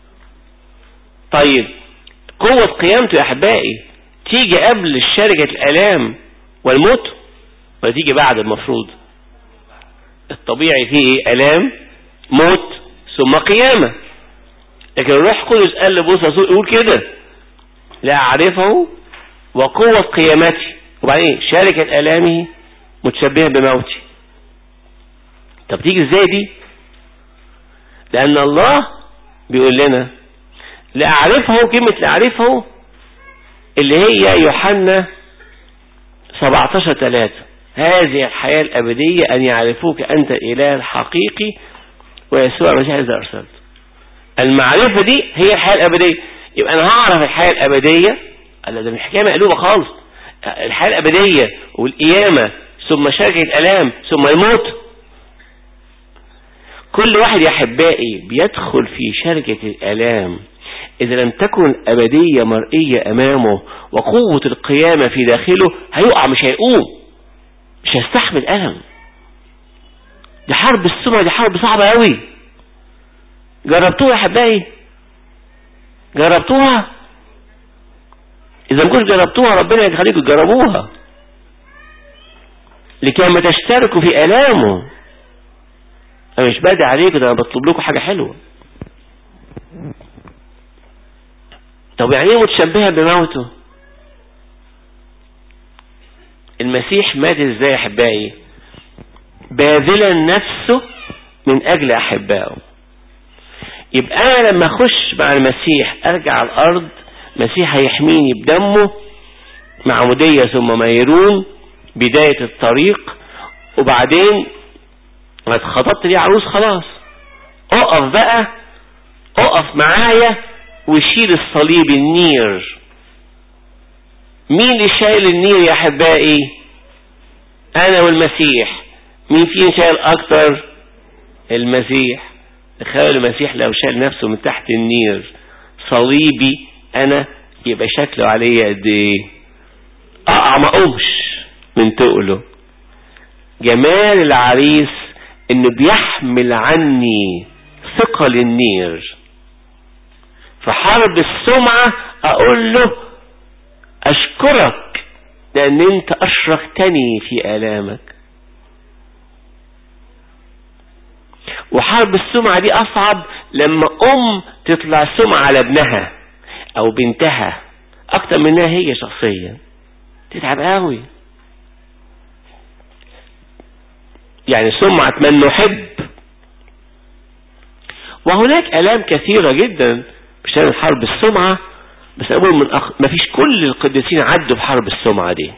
طيب قوة قيامته يا أحبائي تيجي قبل شركة الآلام والموت ولا تيجي بعد المفروض الطبيعي فيه ايه آلام موت ثم قيامة لكن الروح القدس قال لبوس رسول يقول كده لا أعرفه وقوة قيامتي وبعدين شاركة آلامه متشبهة بموتي طب تيجي ازاي دي لأن الله بيقول لنا لأعرفه كلمة لأعرفه اللي هي يوحنا 17 3 هذه الحياة الأبدية أن يعرفوك أنت الإله الحقيقي ويسوع المسيح الذي أرسلت المعرفة دي هي الحياة الأبدية يبقى أنا هعرف الحياة الأبدية قال ده مش حكاية مقلوبة خالص الحياة الأبدية والقيامة ثم شركة الألام ثم الموت كل واحد يا أحبائي بيدخل في شركة الألام إذا لم تكن الأبدية مرئية أمامه وقوة القيامة في داخله هيقع مش هيقوم مش هيستحمل ألم دي حرب السمع دي حرب صعبة قوي جربتوها يا أحبائي جربتوها إذا ما كنتش جربتوها ربنا يخليكم تجربوها لكي ما تشتركوا في آلامه أنا مش بادئ عليكم ده أنا بطلب لكم حاجة حلوة طب يعني ايه متشبهة بموته المسيح مات ازاي يا احبائي باذلا نفسه من اجل احبائه يبقى انا لما اخش مع المسيح ارجع على الارض المسيح هيحميني بدمه معمودية ثم ميرون بداية الطريق وبعدين ما اتخطبت لي عروس خلاص اقف بقى اقف معايا وشيل الصليب النير مين اللي شايل النير يا احبائي انا والمسيح مين فينا شايل اكتر المسيح تخيل المسيح لو شال نفسه من تحت النير صليبي انا يبقى شكله عليا قد ايه اقع ما اقومش من تقله جمال العريس انه بيحمل عني ثقل النير في حرب السمعة اقول له اشكرك لان انت اشركتني في الامك وحرب السمعة دي اصعب لما ام تطلع سمعة على ابنها او بنتها اكتر منها هي شخصيا تتعب قوي يعني سمعة من نحب وهناك الام كثيرة جدا بسبب حرب السمعة بس أقول من أخ... ما فيش كل القديسين عدوا بحرب السمعة دي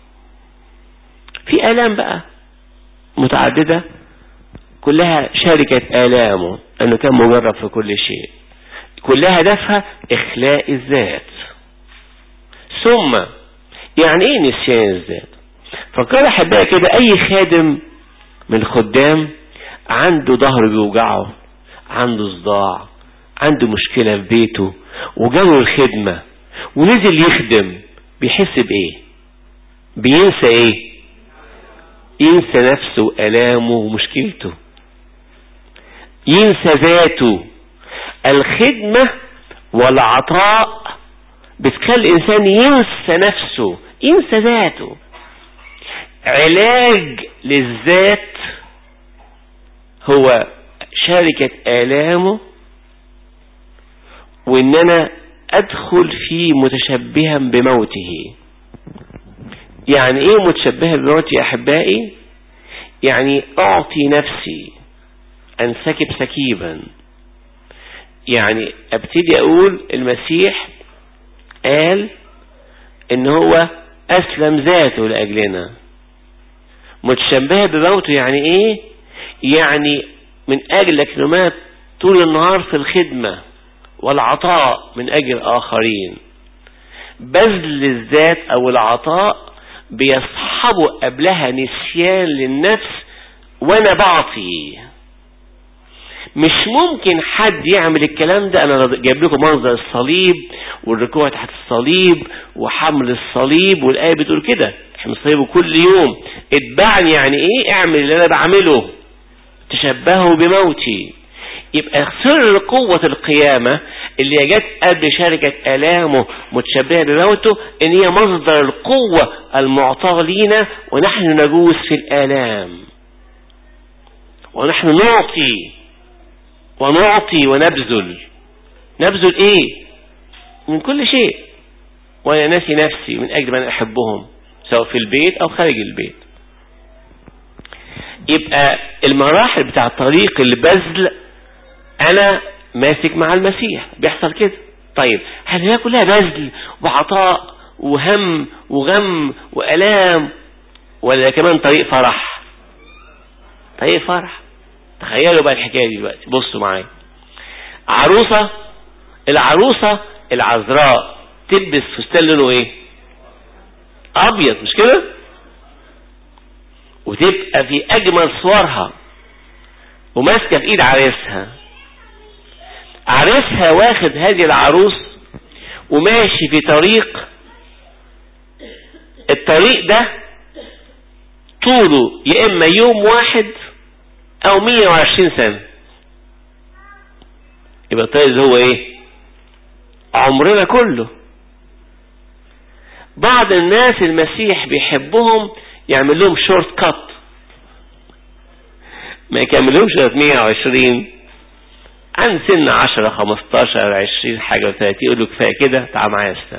في آلام بقى متعددة كلها شاركة آلامه أنه كان مجرب في كل شيء كلها هدفها إخلاء الذات ثم يعني إيه نسيان الذات فكر أحبائي كده أي خادم من الخدام عنده ظهر بيوجعه عنده صداع عنده مشكلة في بيته وجاله الخدمة ونزل يخدم بيحس بإيه بينسى إيه ينسى نفسه وألامه ومشكلته ينسى ذاته الخدمة والعطاء بتخلي الإنسان ينسى نفسه ينسى ذاته علاج للذات هو شاركة آلامه وان انا ادخل فيه متشبها بموته يعني ايه متشبها بموتي يا احبائي يعني اعطي نفسي انسكب سكيبا يعني ابتدي اقول المسيح قال ان هو اسلم ذاته لاجلنا متشبهة بموته يعني ايه يعني من اجلك نمات طول النهار في الخدمة والعطاء من اجل اخرين بذل الذات او العطاء بيصحبه قبلها نسيان للنفس وانا بعطي مش ممكن حد يعمل الكلام ده انا جايب لكم منظر الصليب والركوع تحت الصليب وحمل الصليب والايه بتقول كده احمل الصليب كل يوم اتبعني يعني ايه اعمل اللي انا بعمله تشبهوا بموتي يبقى سر قوة القيامة اللي جت قبل شركة آلامه متشبهة بموته ان هي مصدر القوة المعطاة لينا ونحن نجوز في الآلام ونحن نعطي ونعطي ونبذل نبذل ايه من كل شيء وانا ناسي نفسي من اجل من احبهم سواء في البيت او خارج البيت يبقى المراحل بتاع طريق البذل انا ماسك مع المسيح بيحصل كده طيب هل هي كلها بذل وعطاء وهم وغم وألام ولا كمان طريق فرح طريق فرح تخيلوا بقى الحكاية دي دلوقتي بصوا معايا عروسة العروسة العذراء تلبس فستان لونه ايه ابيض مش كده وتبقى في اجمل صورها وماسكه في ايد عريسها عريسها واخد هذه العروس وماشي في طريق الطريق ده طوله يا اما يوم واحد او 120 سنة يبقى الطريق ده هو ايه عمرنا كله بعض الناس المسيح بيحبهم يعمل لهم شورت كات ما يكملهمش 120 عن سن 10 15 20 حاجة و30 يقول له كفاية كده تعال معايا استنى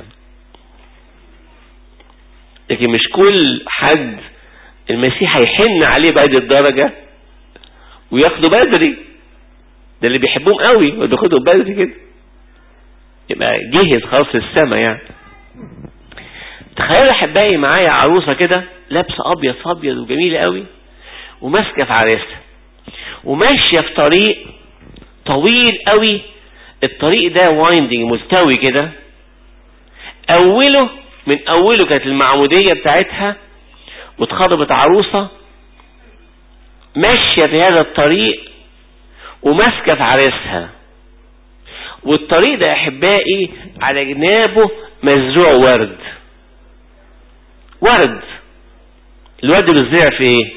لكن مش كل حد المسيح هيحن عليه بهذه الدرجة وياخده بدري ده اللي بيحبهم قوي وبياخدهم بدري كده يبقى جهز خلاص السما يعني تخيلوا احبائي معايا عروسه كده لابسه ابيض في ابيض وجميله قوي وماسكه في عريسها وماشيه في طريق طويل قوي الطريق ده وايندنج ملتوي كده اوله من اوله كانت المعموديه بتاعتها واتخطبت عروسه ماشيه في هذا الطريق وماسكه في عريسها والطريق ده يا احبائي على جنابه مزروع ورد ورد الورد بيزرع في ايه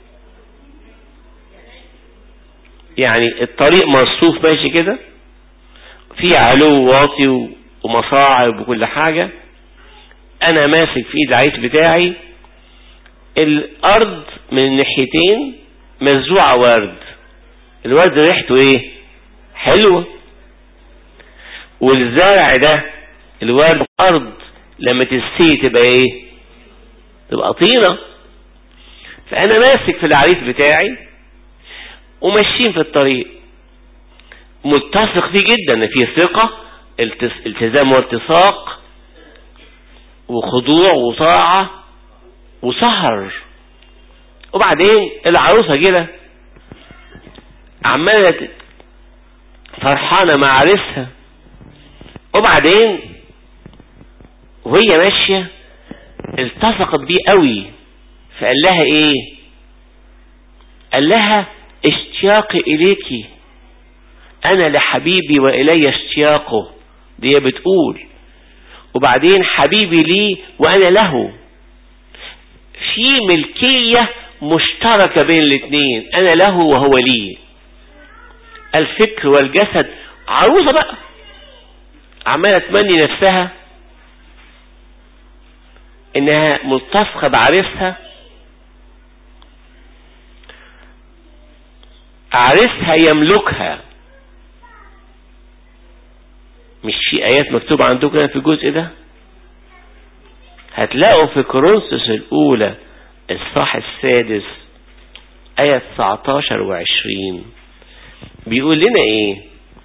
يعني الطريق مرصوف ماشي كده في علو واطي ومصاعب وكل حاجة انا ماسك في ايد العيش بتاعي الارض من الناحيتين مزروعة ورد الورد ريحته ايه حلوة والزرع ده الورد الارض لما تستوي تبقى ايه تبقى طينة فانا ماسك في العريس بتاعي وماشيين في الطريق متفق فيه جدا ان فيه ثقة التزام وارتساق وخضوع وطاعة وسهر وبعدين العروسة كده عمالة فرحانة مع عريسها وبعدين وهي ماشية التصقت بيه قوي فقال لها ايه قال لها اشتياقي اليك انا لحبيبي والي اشتياقه دي بتقول وبعدين حبيبي لي وانا له في ملكية مشتركة بين الاثنين انا له وهو لي الفكر والجسد عروسة بقى عمالة تمني نفسها انها ملتصقة بعريسها عريسها يملكها مش في ايات مكتوبة عندكم في الجزء ده هتلاقوا في كورنثوس الاولى الصح السادس آية 19 و20 بيقول لنا ايه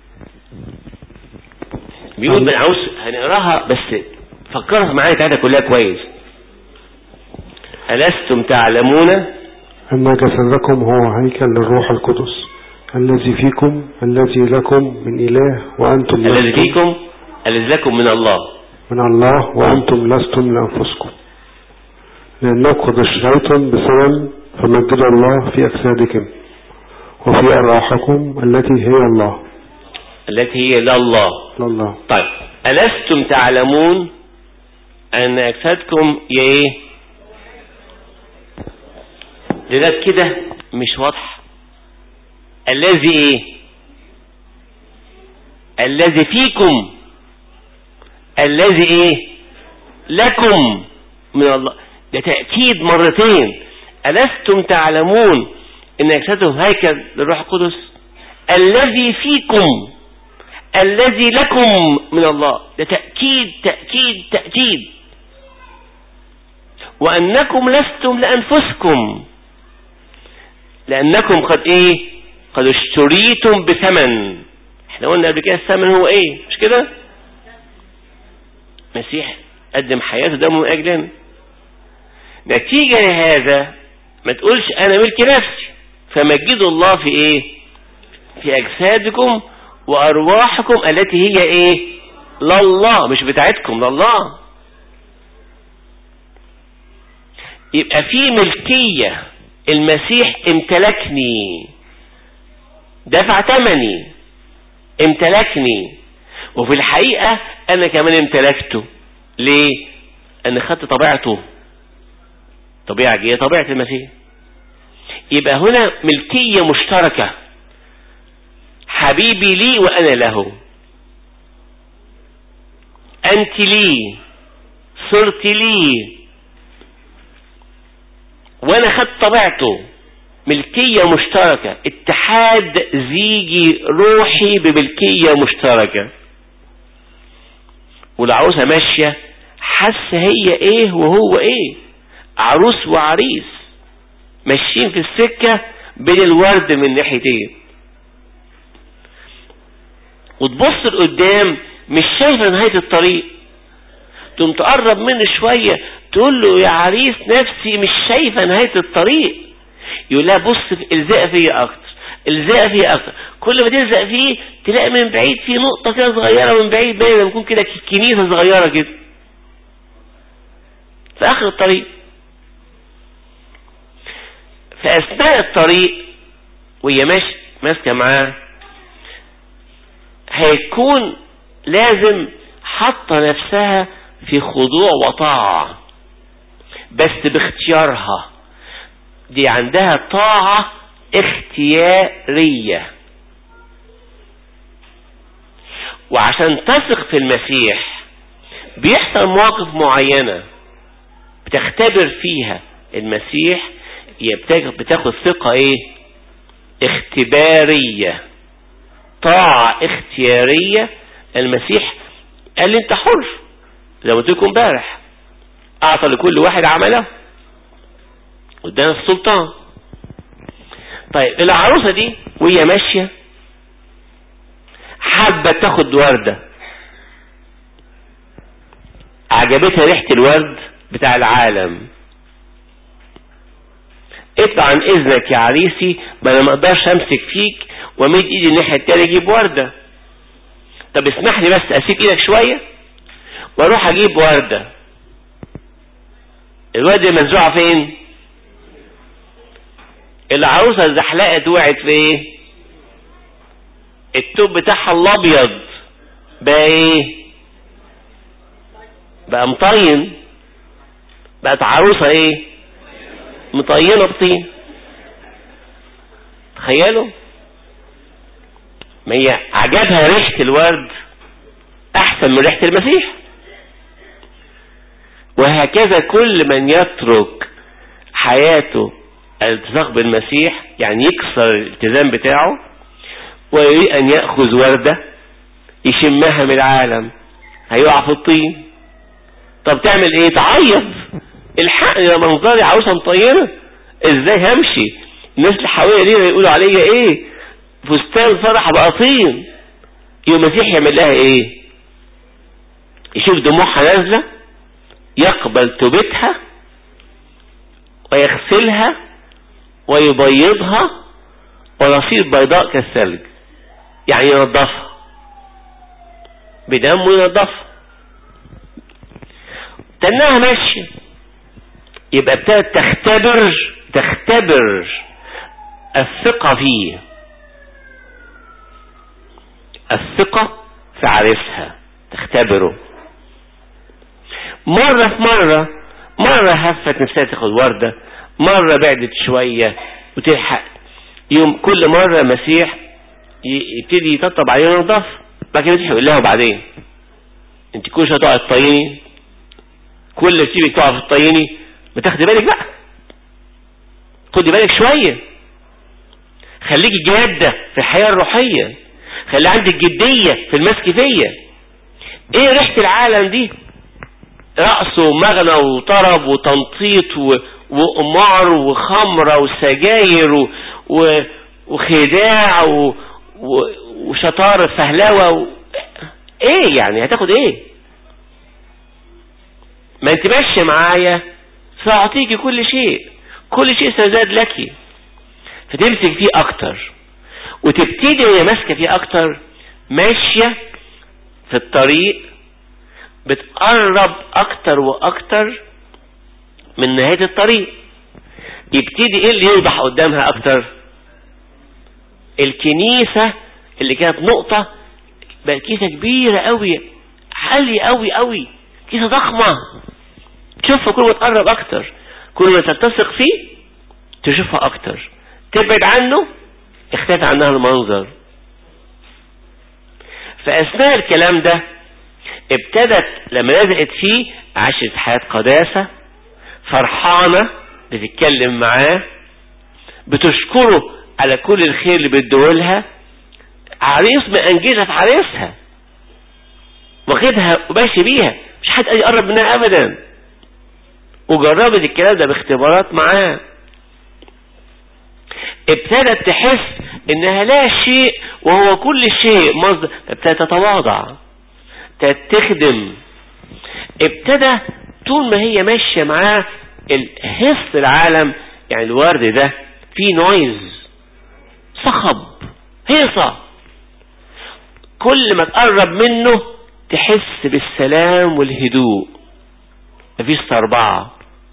بيقول من عاوز هنقراها بس فكرها معايا تعالى كلها كويس ألستم تعلمون أن جسدكم هو هيكل للروح القدس الذي فيكم الذي لكم من إله وأنتم الذي لستم فيكم الذي لكم من الله من الله وأنتم لستم لأنفسكم لأنكم قد اشتريتم بثمن فمجدوا الله في أجسادكم وفي أرواحكم التي هي الله التي هي لله لله طيب ألستم تعلمون أن أجسادكم يا إيه لذلك كده مش واضح الذي إيه الذي فيكم الذي إيه لكم من الله ده تأكيد مرتين ألستم تعلمون أن أجسادهم هيكل للروح القدس الذي فيكم الذي لكم من الله ده تأكيد تأكيد تأكيد وأنكم لستم لأنفسكم لأنكم قد إيه قد اشتريتم بثمن احنا قلنا قبل كده الثمن هو إيه مش كده مسيح قدم حياته دمه من أجلنا نتيجة لهذا ما تقولش أنا ملك نفسي فمجدوا الله في إيه في أجسادكم وأرواحكم التي هي إيه لله مش بتاعتكم لله يبقى في ملكية المسيح امتلكني دفع ثمني امتلكني وفي الحقيقة انا كمان امتلكته ليه انا خدت طبيعته طبيعة جيه طبيعة المسيح يبقى هنا ملكية مشتركة حبيبي لي وانا له انت لي صرت لي وانا خدت طبيعته ملكية مشتركة اتحاد زيجي روحي بملكية مشتركة والعروسة ماشية حاسة هي ايه وهو ايه عروس وعريس ماشيين في السكة بين الورد من ناحيتين وتبص لقدام مش شايفة نهاية الطريق تقوم تقرب منه شوية تقول له يا عريس نفسي مش شايفة نهاية الطريق يقول لها بص في الزق فيا اكتر الزق فيا اكتر كل ما تلزق فيه تلاقي من بعيد في نقطة كده صغيرة من بعيد باين بيكون كده كنيسة صغيرة كده في اخر الطريق في اثناء الطريق وهي ماشي ماسكة معاه هيكون لازم حاطة نفسها في خضوع وطاعة بس باختيارها دي عندها طاعة اختيارية وعشان تثق في المسيح بيحصل مواقف معينة بتختبر فيها المسيح بتاخد ثقة ايه اختبارية طاعة اختيارية المسيح قال لي انت حر زي ما قلت لكم امبارح اعطى لكل واحد عمله قدام السلطان طيب العروسة دي وهي ماشية حابة تاخد وردة عجبتها ريحة الورد بتاع العالم اطلع عن اذنك يا عريسي ما انا ما اقدرش امسك فيك وامد ايدي الناحية التانية اجيب وردة طب اسمح لي بس اسيب ايدك شوية واروح اجيب وردة الوردة مزروعة فين العروسة الزحلقت وقعت في ايه التوب بتاعها الابيض بقى ايه بقى مطين بقت عروسة ايه مطينة بطين تخيلوا ما هي عجبها ريحة الورد احسن من ريحة المسيح وهكذا كل من يترك حياته الالتصاق بالمسيح يعني يكسر الالتزام بتاعه ويريد ان يأخذ وردة يشمها من العالم هيقع في الطين طب تعمل ايه تعيط الحق يا منظري عروسه مطينه ازاي همشي الناس اللي حواليا دي يقولوا عليا ايه فستان فرح بقى طين يوم المسيح يعمل لها ايه يشوف دموعها نازله يقبل توبتها ويغسلها ويبيضها وتصير بيضاء كالثلج يعني ينظفها بدمه ينظفها تنها ماشية يبقى ابتدت تختبر تختبر الثقة فيه الثقة في عريسها تختبره مرة في مرة مرة هفت نفسها تاخد وردة مرة بعدت شوية وتلحق يوم كل مرة مسيح يبتدي يطبطب عليها وينضف بعد كده المسيح يقول لها وبعدين انت كل شويه تقعد تطيني كل اللي تسيبك تقع في الطيني ما تاخدي بالك بقى خدي بالك شوية خليكي جادة في الحياة الروحية خلي عندك جدية في المسك فيا ايه ريحة العالم دي رقص ومغنى وطرب وتنطيط و... وقمار وخمرة وسجاير و... و... وخداع و... و... وشطارة فهلوة و... ايه يعني هتاخد ايه ما انت ماشية معايا سأعطيك كل شيء كل شيء سيزاد لك فتمسك فيه اكتر وتبتدي وهي ماسكة فيه اكتر ماشية في الطريق بتقرب اكتر واكتر من نهاية الطريق يبتدي ايه اللي يوضح قدامها اكتر الكنيسة اللي كانت نقطة بقت كنيسة كبيرة قوي عالية قوي قوي كنيسة ضخمة تشوفها كل ما تقرب اكتر كل ما تلتصق فيه تشوفها اكتر تبعد عنه اختفى عنها المنظر فاثناء الكلام ده ابتدت لما لزقت فيه عاشت حياة قداسة فرحانة بتتكلم معاه بتشكره على كل الخير اللي بيديهولها عريس مأنجزة في عريسها واخدها وماشي بيها مش حد يقرب منها ابدا وجربت الكلام ده باختبارات معاه ابتدت تحس انها لا شيء وهو كل شيء مصدر ابتدت تتواضع ابتدت تخدم ابتدى طول ما هي ماشية معاه الهس العالم يعني الورد ده فيه نويز صخب هيصة كل ما تقرب منه تحس بالسلام والهدوء مفيش صربعة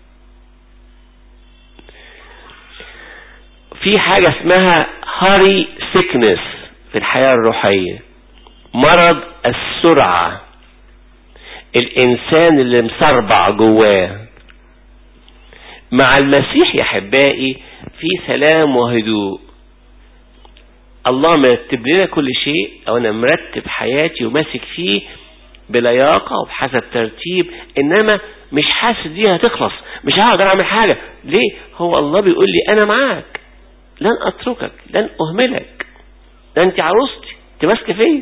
في حاجة اسمها هاري سيكنس في الحياة الروحية مرض السرعة الإنسان اللي مسربع جواه مع المسيح يا أحبائي في سلام وهدوء الله مرتب لنا كل شيء أو أنا مرتب حياتي وماسك فيه بلياقة وبحسب ترتيب إنما مش حاسس دي هتخلص مش هقدر أعمل حاجة ليه هو الله بيقول لي أنا معاك لن أتركك لن أهملك ده أنت عروستي أنت ماسكة فيا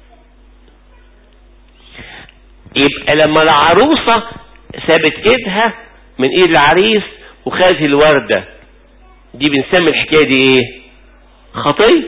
يبقى لما العروسة سابت ايدها من ايد العريس وخدت الوردة دي بنسمي الحكاية دي ايه خطية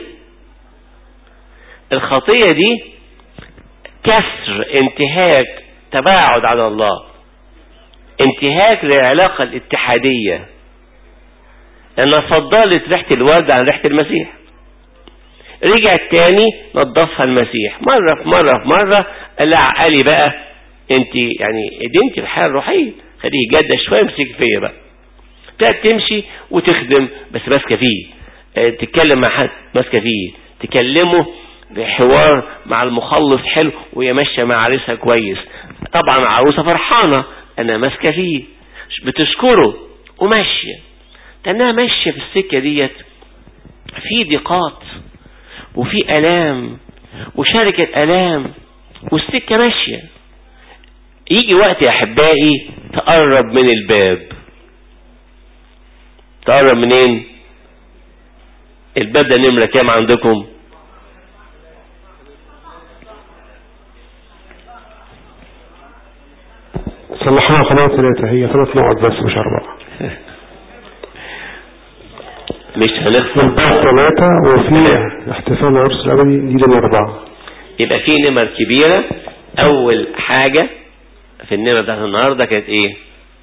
الخطية دي كسر انتهاك تباعد على الله انتهاك للعلاقة الاتحادية لأنها فضلت ريحة الورد عن ريحة المسيح رجعت تاني نظفها المسيح مرة في مرة في مرة قال لها عقلي بقى انت يعني ادينتي الحياة الروحية خليه جادة شوية امسك فيا بقى ابتدت تمشي وتخدم بس ماسكة فيه اه تتكلم مع حد ماسكة فيه تكلمه بحوار مع المخلص حلو وهي ماشية مع عريسها كويس طبعا عروسة فرحانة انا ماسكة فيه بتشكره وماشية لانها ماشية في السكة ديت في ضيقات وفي الام وشركة الام والسكة ماشية يجي وقت يا احبائي تقرب من الباب تقرب منين الباب ده نمرة كام عندكم صلحوها خلاص ثلاثة هي ثلاث نقط بس مش أربعة مش هنخسر الباب ثلاثة وفي احتفال العرس الأبدي دي لنا أربعة يبقى في نمر كبيرة اول حاجة في النمر بتاعت النهاردة كانت ايه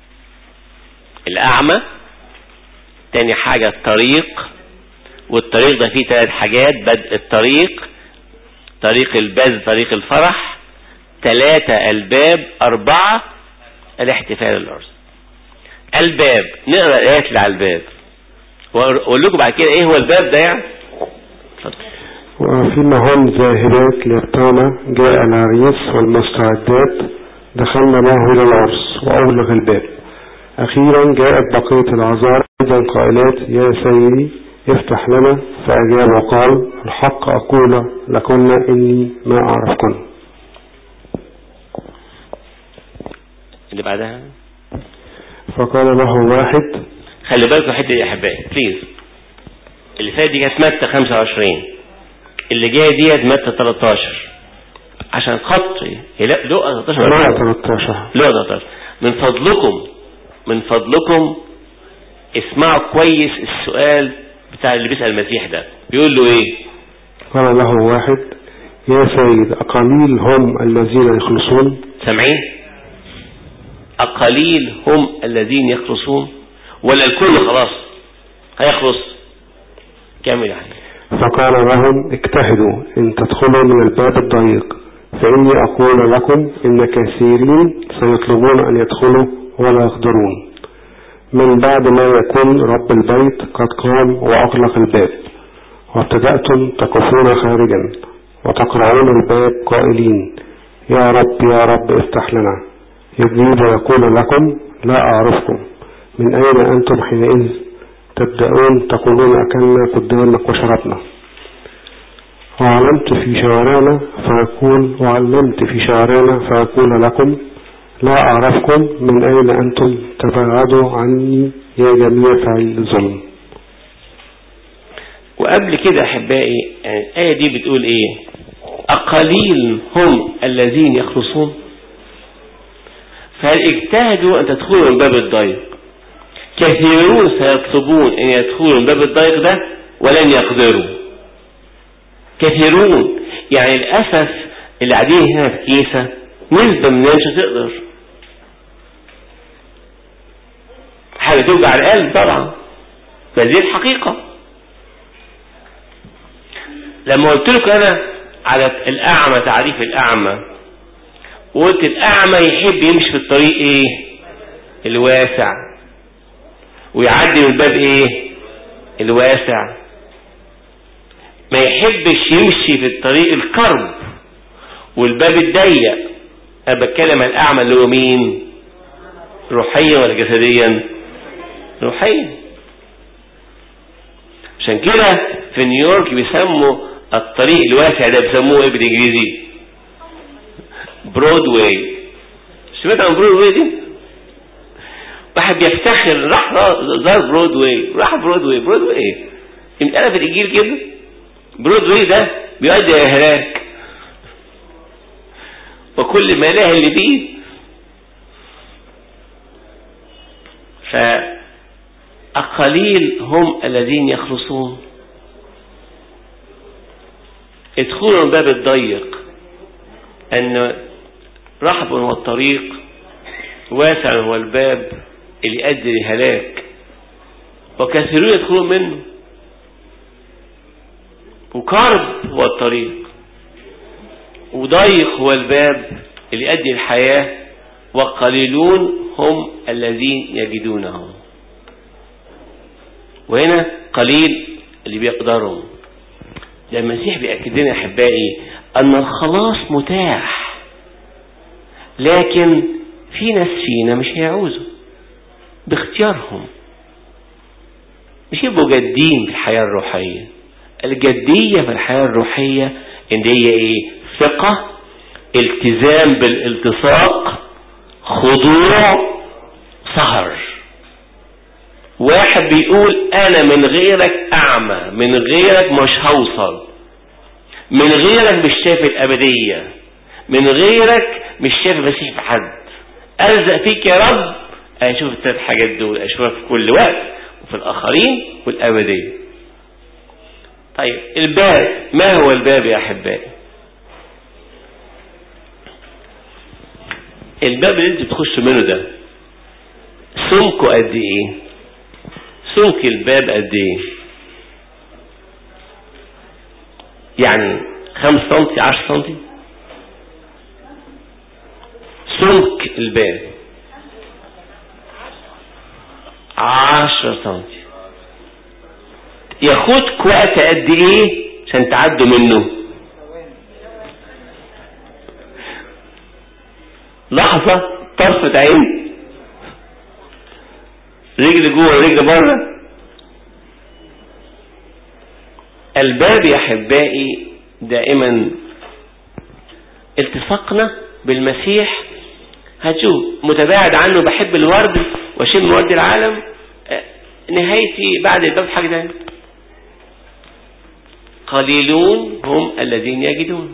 الاعمى تاني حاجة الطريق والطريق ده فيه ثلاث حاجات بدء الطريق طريق البذل طريق الفرح ثلاثة الباب أربعة الاحتفال العرس الباب نقرأ الآيات اللي على الباب وأقول لكم بعد كده إيه هو الباب ده يعني اتفضل وفيما هم ذاهبات ليقطعن جاء العريس والمستعدات دخلنا معه إلى العرس وأغلق الباب أخيرا جاءت بقية العذار أيضا قائلات يا سيدي افتح لنا فأجاب وقال الحق أقول لكن إني ما أعرفكن اللي بعدها فقال له واحد خلي بالكم الحته دي يا احبائي بليز اللي فات دي كانت متى 25 اللي جايه ديت متى 13 عشان خاطري هي لا لقى 13 ولا لا لأ؟ 13 لقى 13 من فضلكم من فضلكم اسمعوا كويس السؤال بتاع اللي بيسأل المسيح ده بيقول له ايه قال له واحد يا سيد أقليل هم الذين يخلصون سامعين أقليل هم الذين يخلصون ولا الكل خلاص هيخلص كامل يعني فقال لهم اجتهدوا ان تدخلوا من الباب الضيق فإني أقول لكم إن كثيرين سيطلبون أن يدخلوا ولا يقدرون من بعد ما يكون رب البيت قد قام وأغلق الباب وابتدأتم تقفون خارجا وتقرعون الباب قائلين يا رب يا رب افتح لنا يجيب ويقول لكم لا أعرفكم من أين أنتم حينئذ تبدأون تقولون أكلنا قدامك وشربنا وعلمت في شوارعنا فيقول وعلمت في شوارعنا فيقول لكم لا أعرفكم من أين أنتم تبعدوا عني يا جميع فعل الظلم وقبل كده أحبائي يعني الآية دي بتقول إيه أقليل هم الذين يخلصون فهل اجتهدوا أن تدخلوا من باب الضيق كثيرون سيطلبون أن يدخلوا من باب الضيق ده ولن يقدروا كثيرون يعني للأسف اللي قاعدين هنا في الكنيسة نسبة من مش هتقدر حاجة توجع القلب طبعا بس دي الحقيقة لما قلت لكم أنا على الأعمى تعريف الأعمى وقلت الأعمى يحب يمشي في الطريق إيه الواسع ويعدي من الباب إيه الواسع ما يحبش يمشي في الطريق الكرب والباب الضيق انا بتكلم عن الاعمى اللي هو مين روحيا ولا جسديا روحيا عشان كده في نيويورك بيسموا الطريق الواسع ده بيسموه ايه بالانجليزي برودواي سمعت عن برودواي دي واحد بيفتخر راح زار برودواي راح برودواي برودواي ايه انا في الانجيل كده برودواي ده بيؤدي الى هلاك وكل ما له اللي فيه فأقليل هم الذين يخلصون ادخلوا من باب الضيق أن رحب هو الطريق واسع هو الباب اللي يؤدي لهلاك وكثيرون يدخلون منه وكرب هو الطريق وضيق هو الباب اللي يؤدي الحياة وقليلون هم الذين يجدونه وهنا قليل اللي بيقدروا لما المسيح بيأكد لنا أحبائي أن الخلاص متاح لكن في ناس فينا مش هيعوزوا باختيارهم مش يبقوا جادين في الحياة الروحية الجدية في الحياة الروحية ان هي ايه ثقة التزام بالالتصاق خضوع سهر واحد بيقول انا من غيرك اعمى من غيرك مش هوصل من غيرك مش شايف الابدية من غيرك مش شايف المسيح في حد الزق فيك يا رب اشوف الثلاث حاجات دول اشوفك في كل وقت وفي الاخرين والابدية طيب الباب ما هو الباب يا احبائي الباب اللي انت بتخش منه ده سمكه قد ايه سمك الباب قد ايه يعني خمس سنتي عشر سنتي سمك الباب عشر سنتي ياخدك وقت قد ايه عشان تعدوا منه لحظة طرفة عين رجل جوه ورجل بره الباب يا احبائي دائما التصقنا بالمسيح هتشوف متباعد عنه بحب الورد واشم ورد العالم نهايتي بعد الباب حاجة تانية قليلون هم الذين يجدون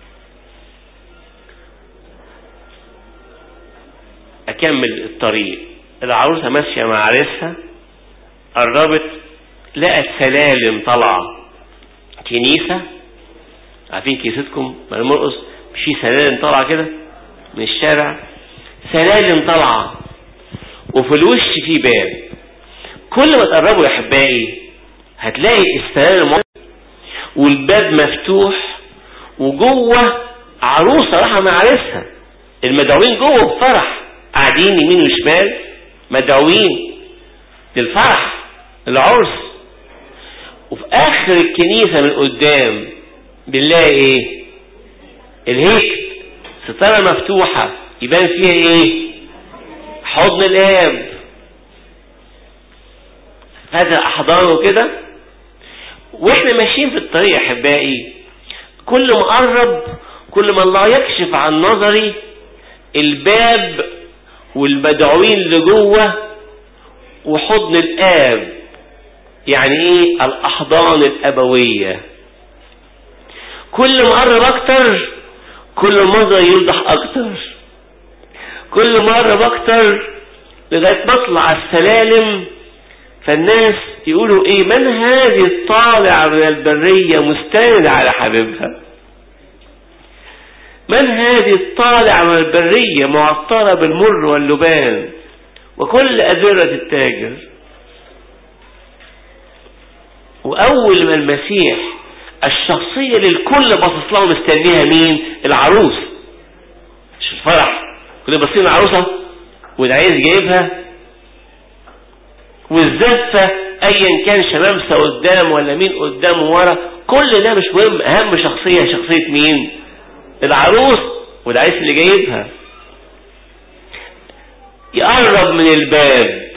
أكمل الطريق العروسة ماشية مع عريسها قربت لقت سلالم طالعة كنيسة عارفين كنيستكم مرقص في سلالم طالعة كده من الشارع سلالم طالعة وفي الوش في باب كل ما تقربوا يا احبائي هتلاقي السلالم والباب مفتوح وجوه عروسة راحة مع عريسها المدعوين جوه بفرح قاعدين يمين وشمال مدعوين للفرح العرس وفي اخر الكنيسة من قدام بنلاقي ايه الهيكل ستارة مفتوحة يبان فيها ايه حضن الاب فاتح احضانه كده واحنا ماشيين في الطريق يا احبائي كل ما قرب كل ما الله يكشف عن نظري الباب والمدعوين لجوه وحضن الاب يعني ايه الاحضان الابوية كل ما قرب اكتر كل ما المنظر يوضح اكتر كل ما قرب اكتر لغاية ما اطلع السلالم فالناس يقولوا ايه من هذه الطالع من البرية مستند على حبيبها من هذه الطالع من البرية معطرة بالمر واللبان وكل أذرة التاجر وأول ما المسيح الشخصية للكل باصص لها مستنيها مين العروس مش الفرح كل باصين العروسة والعريس جايبها والزفة ايا كان شمامسة قدام ولا مين قدام ورا كل ده مش مهم اهم شخصية شخصية مين العروس والعريس اللي جايبها يقرب من الباب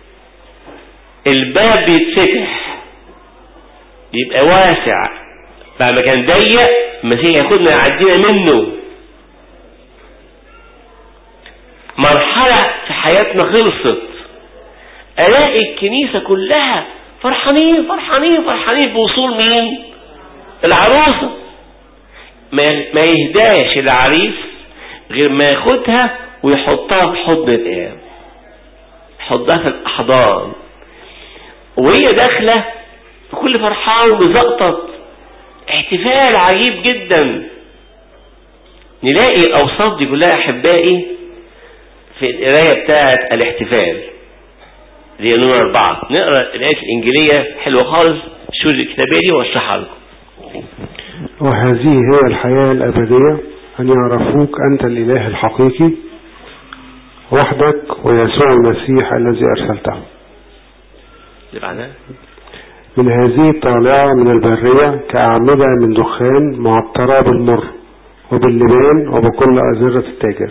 الباب بيتفتح يبقى واسع بعد ما كان ضيق المسيح ياخدنا يعدينا منه مرحلة في حياتنا خلصت الاقي الكنيسة كلها فرحانين فرحانين فرحانين بوصول مين العروسة ما يهداش العريس غير ما ياخدها ويحطها في حضن الاب يحطها في الاحضان وهي داخله بكل فرحان ومزقطط احتفال عجيب جدا نلاقي الاوصاف دي كلها احبائي في القرايه بتاعه الاحتفال دي نمرة أربعة نقرأ الآية الإنجيلية حلوة خالص شو الكتابية دي واشرحها لكم وهذه هي الحياة الأبدية أن يعرفوك أنت الإله الحقيقي وحدك ويسوع المسيح الذي أرسلته اللي بعدها من هذه الطالعة من البرية كأعمدة من دخان معطرة بالمر وباللبان وبكل أزرة التاجر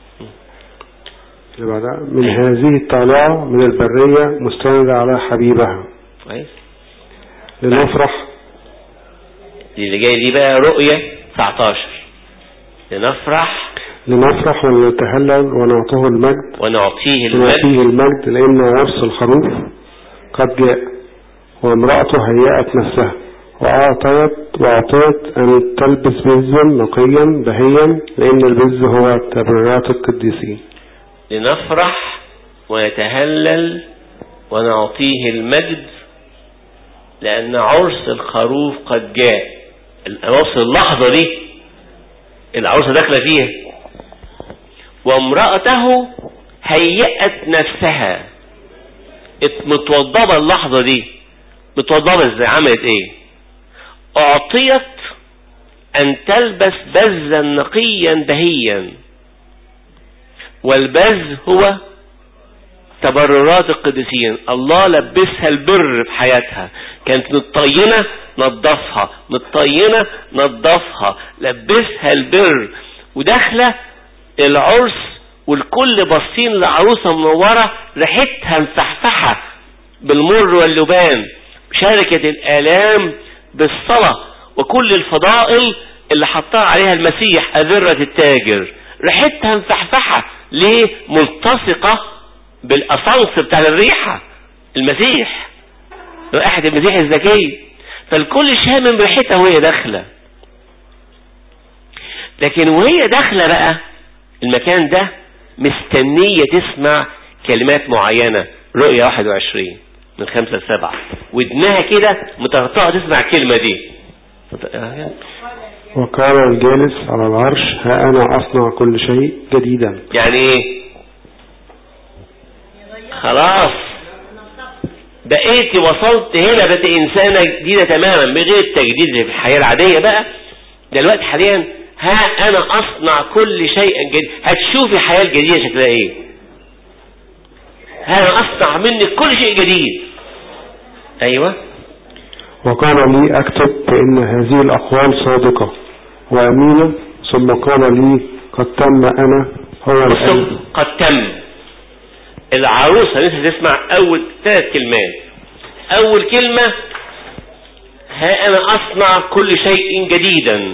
اللي بعدها من هذه الطالعة من البرية مستندة على حبيبها كويس لنفرح دي اللي جاي دي بقى رؤية 19 لنفرح لنفرح ونتهلل ونعطيه المجد ونعطيه المجد ونعطيه المجد لأن عرس الخروف قد جاء وامرأته هيأت نفسها وأعطيت وأعطيت أن تلبس بزا نقيا بهيا لأن البز هو تبريرات القديسين لنفرح ونتهلل ونعطيه المجد لأن عرس الخروف قد جاء العرس اللحظة دي العروسة داخلة فيها وامرأته هيأت نفسها متوضبة اللحظة دي متوضبة ازاي عملت ايه اعطيت ان تلبس بزا نقيا بهيا والبز هو تبررات القديسين الله لبسها البر في حياتها كانت متطينة نظفها متطينة نظفها لبسها البر وداخلة العرس والكل باصين لعروسة منورة ريحتها مفحفحة بالمر واللبان شاركت الآلام بالصلاة وكل الفضائل اللي حطها عليها المسيح أذرة التاجر ريحتها مفحفحة ليه ملتصقة بالأسانس بتاع الريحة المسيح رائحة المسيح الزكي فالكل شامم ريحتها وهي داخلة لكن وهي داخلة بقى المكان ده مستنية تسمع كلمات معينة رؤية 21 من خمسة لسبعة ودنها كده متغطاة تسمع الكلمة دي وقال الجالس على العرش ها أنا أصنع كل شيء جديدا يعني ايه خلاص بقيتي وصلت هنا بقيت انسانة جديدة تماما بغير التجديد اللي في الحياة العادية بقى دلوقتي حاليا ها انا اصنع كل شيء جديد هتشوفي الحياة الجديدة شكلها ايه ها انا اصنع منك كل شيء جديد ايوه وقال لي اكتب فان هذه الاقوال صادقة وامينة ثم قال لي قد تم انا هو بصوا الان قد تم العروسة لسه تسمع اول ثلاث كلمات اول كلمة ها انا اصنع كل شيء جديدا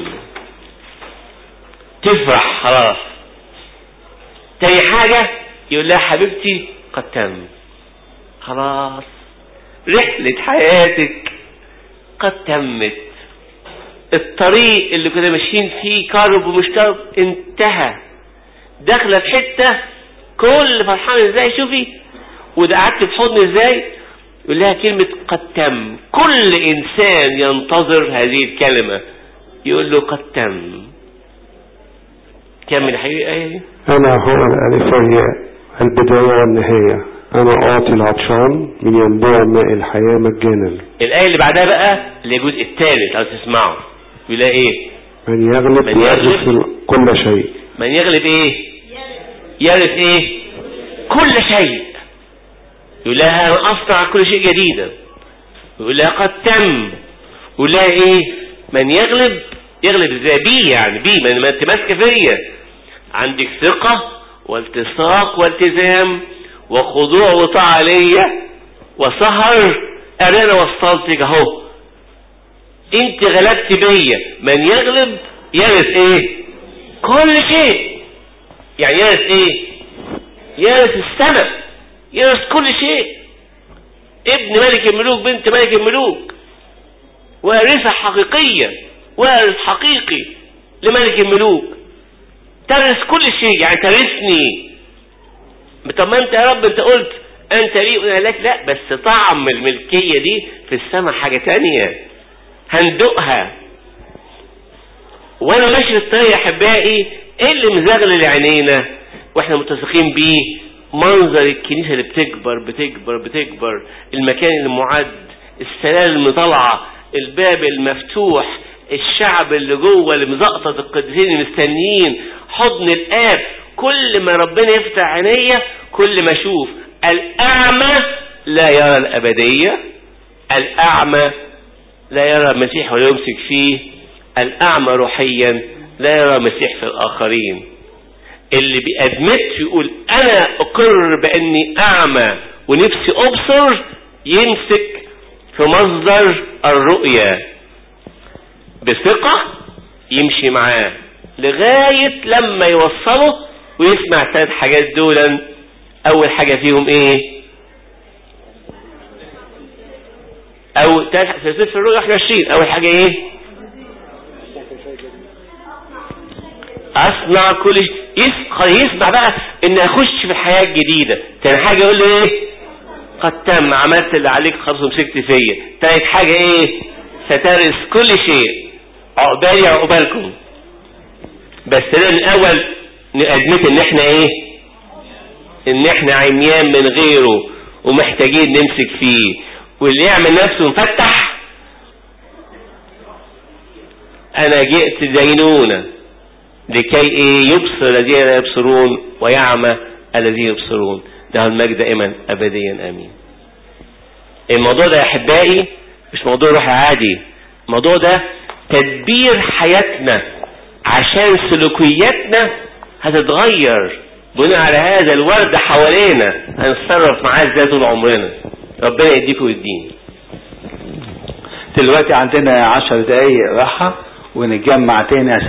تفرح خلاص تاني حاجة يقول لها حبيبتي قد تم خلاص رحلة حياتك قد تمت الطريق اللي كنا ماشيين فيه كرب ومش كرب انتهى داخله في حته كل فرحان ازاي شوفي وده قعدت في حضن ازاي يقول لها كلمة قد تم كل انسان ينتظر هذه الكلمة يقول له قد تم كمل يا حبيبي ايه دي؟ انا هو الالف وهي البداية والنهاية انا اعطي العطشان من ينبوع ماء الحياة مجانا الآية اللي بعدها بقى اللي هي الجزء الثالث عاوز تسمعه يقول لها ايه من يغلب من يغلب يغلب كل شيء من يغلب ايه يرث ايه كل شيء يقول لها انا اصنع كل شيء جديدا يقول لها قد تم يقول لها ايه من يغلب يغلب ازاي بيه يعني بيه ما ما انت ماسكه فيا عندك ثقه والتصاق والتزام وخضوع وطاعه ليا وسهر انا وصلتك اهو انت غلبت بيا من يغلب يرث ايه كل شيء يعني يرث ايه يرث السماء يرث كل شيء ابن ملك الملوك بنت ملك الملوك وارثة حقيقية وارث حقيقي لملك الملوك ترث كل شيء يعني ترثني طب ما انت يا رب انت قلت انت لي وانا لك لا بس طعم الملكية دي في السماء حاجة تانية هندقها وانا ماشي في الطريق يا احبائي ايه اللي مزغلل عينينا واحنا متسقين بيه منظر الكنيسه اللي بتكبر بتكبر بتكبر المكان المعد السلالم اللي طالعه الباب المفتوح الشعب اللي جوه اللي مزقطط القديسين المستنيين حضن الاب كل ما ربنا يفتح عينيا كل ما اشوف الاعمى لا يرى الابديه الاعمى لا يرى المسيح ولا يمسك فيه الأعمى روحيا لا يرى المسيح في الآخرين اللي بأدمت يقول أنا أقر بأني أعمى ونفسي أبصر يمسك في مصدر الرؤية بثقة يمشي معاه لغاية لما يوصله ويسمع ثلاث حاجات دولا أول حاجة فيهم إيه أو ثلاث في الرؤية 21 أول حاجة إيه اصنع كل شيء يس- يسمع بقى ان اخش في الحياه الجديده تاني حاجه يقول لي ايه قد تم عملت اللي عليك خلاص ومسكت فيا تالت حاجه ايه سترث كل شيء عقبالي عقبالكم بس ده الاول نقدمت ان احنا ايه ان احنا عميان من غيره ومحتاجين نمسك فيه واللي يعمل نفسه مفتح انا جئت دينونه لكي ايه يبصر الذين لا يبصرون ويعمى الذين يبصرون له المجد دائما ابديا امين الموضوع ده يا احبائي مش موضوع روحي عادي الموضوع ده تدبير حياتنا عشان سلوكياتنا هتتغير بناء على هذا الورد حوالينا هنتصرف معاه ازاي طول عمرنا ربنا يديكم الدين دلوقتي عندنا عشر دقايق راحة ونتجمع تاني